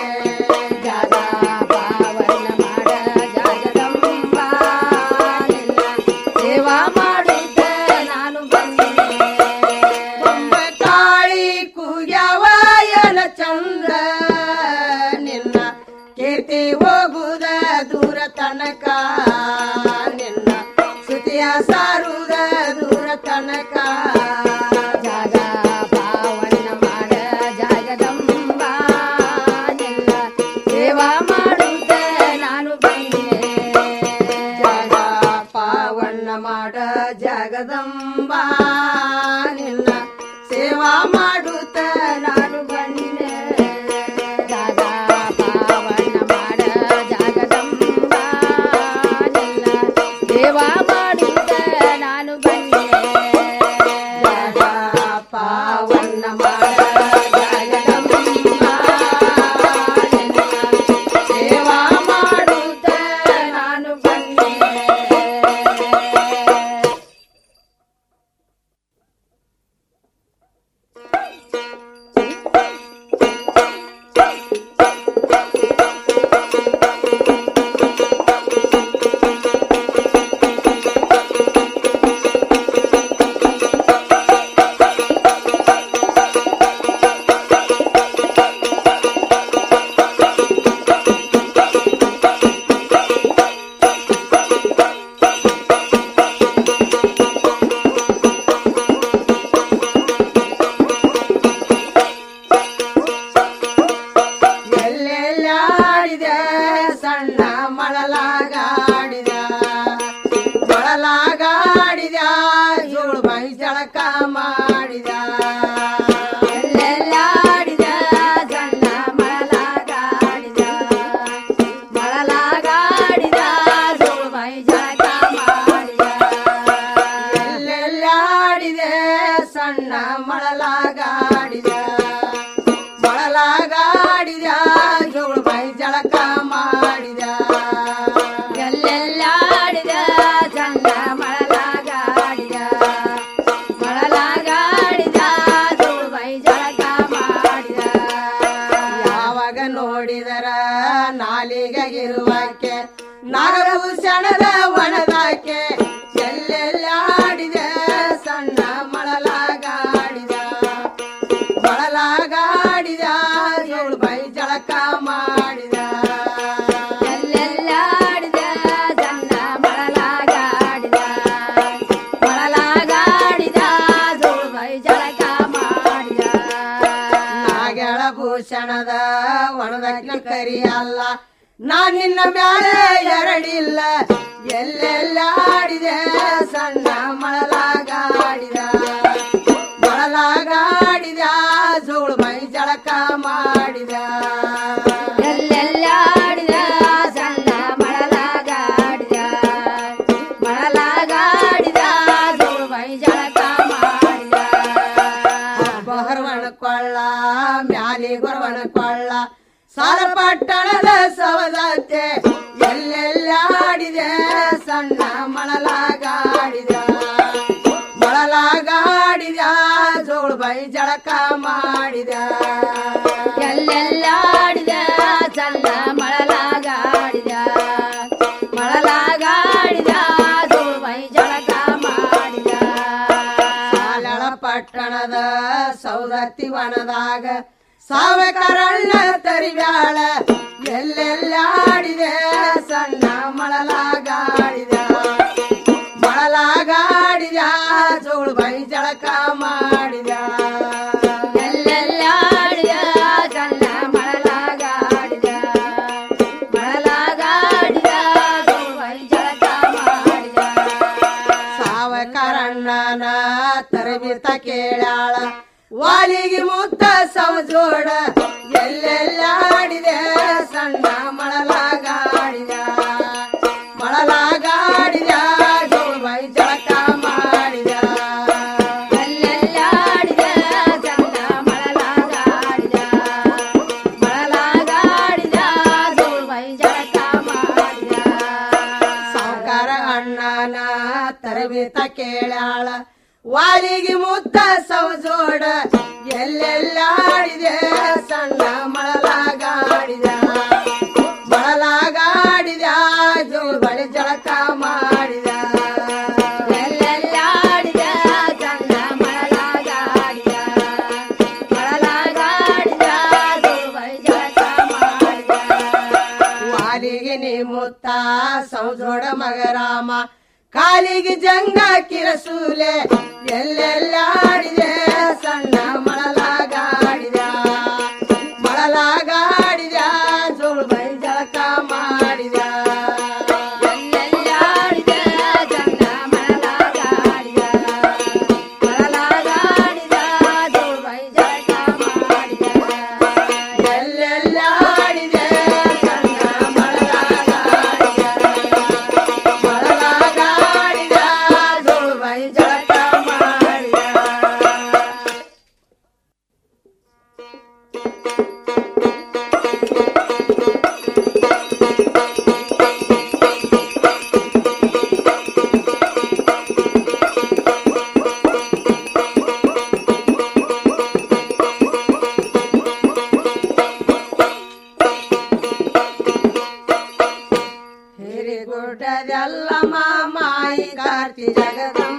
ಜಾಗ ಪಾವನ ಮಾಡ ಜಗದಂಬ ನಿನ್ನ ಸೇವಾ ಮಾಡುತ್ತ ನಾನು ಬನ್ನೆ ಬೊಂಬೆ ತಾಳಿ ಕೂಗ್ಯಾವಯನ ಚಂದ ನಿನ್ನ ಕೀರ್ತಿ ಹೋಗುದ ದೂರ ತನಕ ನಿನ್ನ ಸ್ತುತಿಯ ಸಾರುದ ದೂರ ತನಕ ಜಾಗ ಪಾವನ ಮಾಡ ಜಾಗದಂಬ ನಿನ್ನ ಸೇವಾ ಮಾಡುತ್ತ ನಾನು ಬನ್ನೆ ಜಾಗ ಪಾವನ ಮಾಡ ಜಗದಂಬ ನಿನ್ನ ಸೇವಾ ಮಾಡುತ್ತ ನಾನು ಬನ್ನೆ ಜಾಗ ಪಾವನ ಮಾಡ ಜಗದಂಬ ಸೇವಾ ಮಾಡುತ್ತ ನಾನು ಬಂದೆ ಎಲ್ಲೆಲ್ಲಾಡಿದ ಸಣ್ಣ ಮಳಲಾಗಾಡಿದ ಮಳಲಾಗಾಡಿದ ಜೋಳು ಬೈ ಜಳಕ ಮಾಡಿದ ಎಲ್ಲೆಲ್ಲಾಡಿದ ಸಣ್ಣ ಮಳಲಾಗಾಡಿದ ಮಳಲಾಗಾಡಿದ ಜೋಳು ಬೈ ಜಳಕ ಮಾಡಿದ ಎಲ್ಲೆಲ್ಲಾಡಿದೆ ಸಣ್ಣ ಮಳಲಾಗಾಡಿದ ಮೊಳಲಾಗಾಡಿದ ಜೋಳು ಬೈ ಜಳಕ ಮಾಡಿದ ಎಲ್ಲೆಲ್ಲಾಡಿದ ಸಣ್ಣ ಮೊಳಲಾಗಾಡಿದ ಮೊಳಲಾಗಾಡಿದ ಜೋಳು ಬೈ ಜಳಕ ಮಾಡಿದ ಯಾವಾಗ ನೋಡಿದರ ನಾಲಿಗೆಗಿರುವಕ್ಕೆ ನಾಗಭೂಷಣದ ಒಣದಾಕೆ ಎಲ್ಲೆಲ್ಲಾಡಿದ ಸಣ್ಣ ಮೊಳಲಾಗಾಡಿದ ಮೊಳಲಾಗಾಡಿದ ಜೋಳು ಬೈ ಜಳಕ ಮಾಡಿದ ಎಲ್ಲೆಲ್ಲಾಡಿದ ಸಣ್ಣ ಮೊಳಲಾಗಾಡಿದ ಮೊಳಲಾಗಾಡಿದ ಜೋಳು ಬೈ ಜಳಕ ಮಾಡಿದ ನಾಗೆಳ ಭೂಷಣದ ಒಣದಕ್ಕೆ ಕರಿ ಅಲ್ಲ ನಾ ನಿನ್ನ ಮ್ಯಾಲೆ ಎರಡಿಲ್ಲ ಎಲ್ಲೆಲ್ಲಾಡಿದೆ ಸಣ್ಣ ಮೊಳಲಾಗಾಡಿದ ಮೊಳಲಾಗಾಡಿದ ಜೋಳು ಮೈ ಜಳಕ ಮಾಡಿದ ಎಲ್ಲೆಲ್ಲಾಡಿದ ಸಣ್ಣ ಮೊಳಲಾಗಾಡಿದ ಮೊಳಲಾಗಾಡಿದ ಜೋಳು ಮೈ ಜಳಕ ಮಾಡಿದ ಬಹರ್ವಣ ಕೊಳ್ಳ ಮ್ಯಾಲಿ ಗೊರವಣ ಕೊಳ್ಳ ಸಾಲ ಪಟ್ಟಣದ ಸವದತ್ತೆ ಎಲ್ಲೆಲ್ಲಾಡಿದೆ ಸಣ್ಣ ಮೊಳಲಾಗಾಡಿದ ಮೊಳಲಾಗಾಡಿದ ಜೋಳು ಬೈ ಜಳಕ ಮಾಡಿದ ಎಲ್ಲೆಲ್ಲಾಡಿದ ಸಣ್ಣ ಮೊಳಲಾಗಾಡಿದ ಮೊಳಲಾಗಾಡಿದ ಜೋಳು ಬೈ ಜಳಕ ಮಾಡಿದ ಸಾಲಳ ಪಟ್ಟಣದ ಸೌದತ್ತಿ ವನದಾಗ ಸಾವಕರಣ್ಣ ತರಿಬ್ಯಾಳ ಎಲ್ಲೆಲ್ಲಾಡಿದೆ ಸಣ್ಣ ಮೊಳಲಾಗಾಡಿದ ಮೊಳಲಾಗಾಡಿದ ಜೋಳು ಬೈ ಜಳಕ ಮಾಡಿದ ಎಲ್ಲೆಲ್ಲಾಡಿದ ಸಣ್ಣ ಮೊಳಲಾಗಾಡಿದ ಮೊಳಲಾಗಾಡಿದ ಜೋಳು ಬೈ ಜಳಕ ಮಾಡಿದ ಸಾವಕರಣ್ಣನ ತರಬಿತ ಕೇಳಾಳ ವಾಲಿಗೆ ಮುತ್ತ ಸಮಜೋಡ ಎಲ್ಲೆಲ್ಲಾಡಿದೆ ಸಣ್ಣ ಮೊಳಲಾಗಾಡಿದ ಮೊಳಲಾಗಾಡಿದ ಜೋಳು ಬೈ ಜಳಕ ಮಾಡಿದ ಎಲ್ಲೆಲ್ಲಾಡಿದ ಸಣ್ಣ ಮೊಳಲಾಗಾಡಿದ ಮೊಳಲಾಗಾಡಿದ ಜೋಳು ಬೈ ಜಳಕ ಮಾಡಿದ ಸಾವುಕಾರ ಅಣ್ಣನ ತರಬೇತ ಕೇಳಾಳ ವಾಲಿಗೆ ಮುತ್ತ ಸವಜೋಡ ಎಲ್ಲೆಲ್ಲಾಡಿದೆ ಸಣ್ಣ ಮೊಳಲಾಗಾಡಿದ ಮೊಳಲಾಗಾಡಿದ ಜೋಳು ಬಳಿ ಜಳಕ ಮಾಡಿದ ಎಲ್ಲೆಲ್ಲಾಡಿದ ಸಣ್ಣ ಮೊಳಲಾಗಾಡಿದ ಮೊಳಲಾಗಾಡಿದ ಜೋಳು ಬಳಿ ಜಳಕ ಮಾಡಿದ ವಾಲಿಗೆ ನೀ ಮುತ್ತ ಸೌಜೋಡ ಮಗರಾಮ ಕಾಲಿಗೆ ಜಂಗ ಕಿರಸೂಲೆ ಎಲ್ಲೆಲ್ಲಾಡಿದೆ ಸಣ್ಣ ಮೊಳಲಾಗಾಡಿದ ಮೊಳಲಾಗಾಡಿದ ಜೋಳು ಬೈ ಜಳಕ ಮಾಡಿದ ಎಲ್ಲೆಲ್ಲಾಡಿದ ಸಣ್ಣ ಮೊಳಲಾಗಾಡಿದ ಮೊಳಲಾಗಾಡಿದ ಜೋಳು ಬೈ ಜಳಕ ಮಾಡಿದ ಎಲ್ಲೆಲ್ಲಾಡಿದ ಸಣ್ಣ ಮೊಳಲಾಗಾಡಿದ ಮೊಳಲಾಗಾಡಿದ ಜೋಳು ಬೈ ಜಳಕ ಮಾಡಿದ ಎಲ್ಲಮ್ಮ ಮಾಯಿ ಕಾರ್ತಿ ಜಗದಮ್ಮ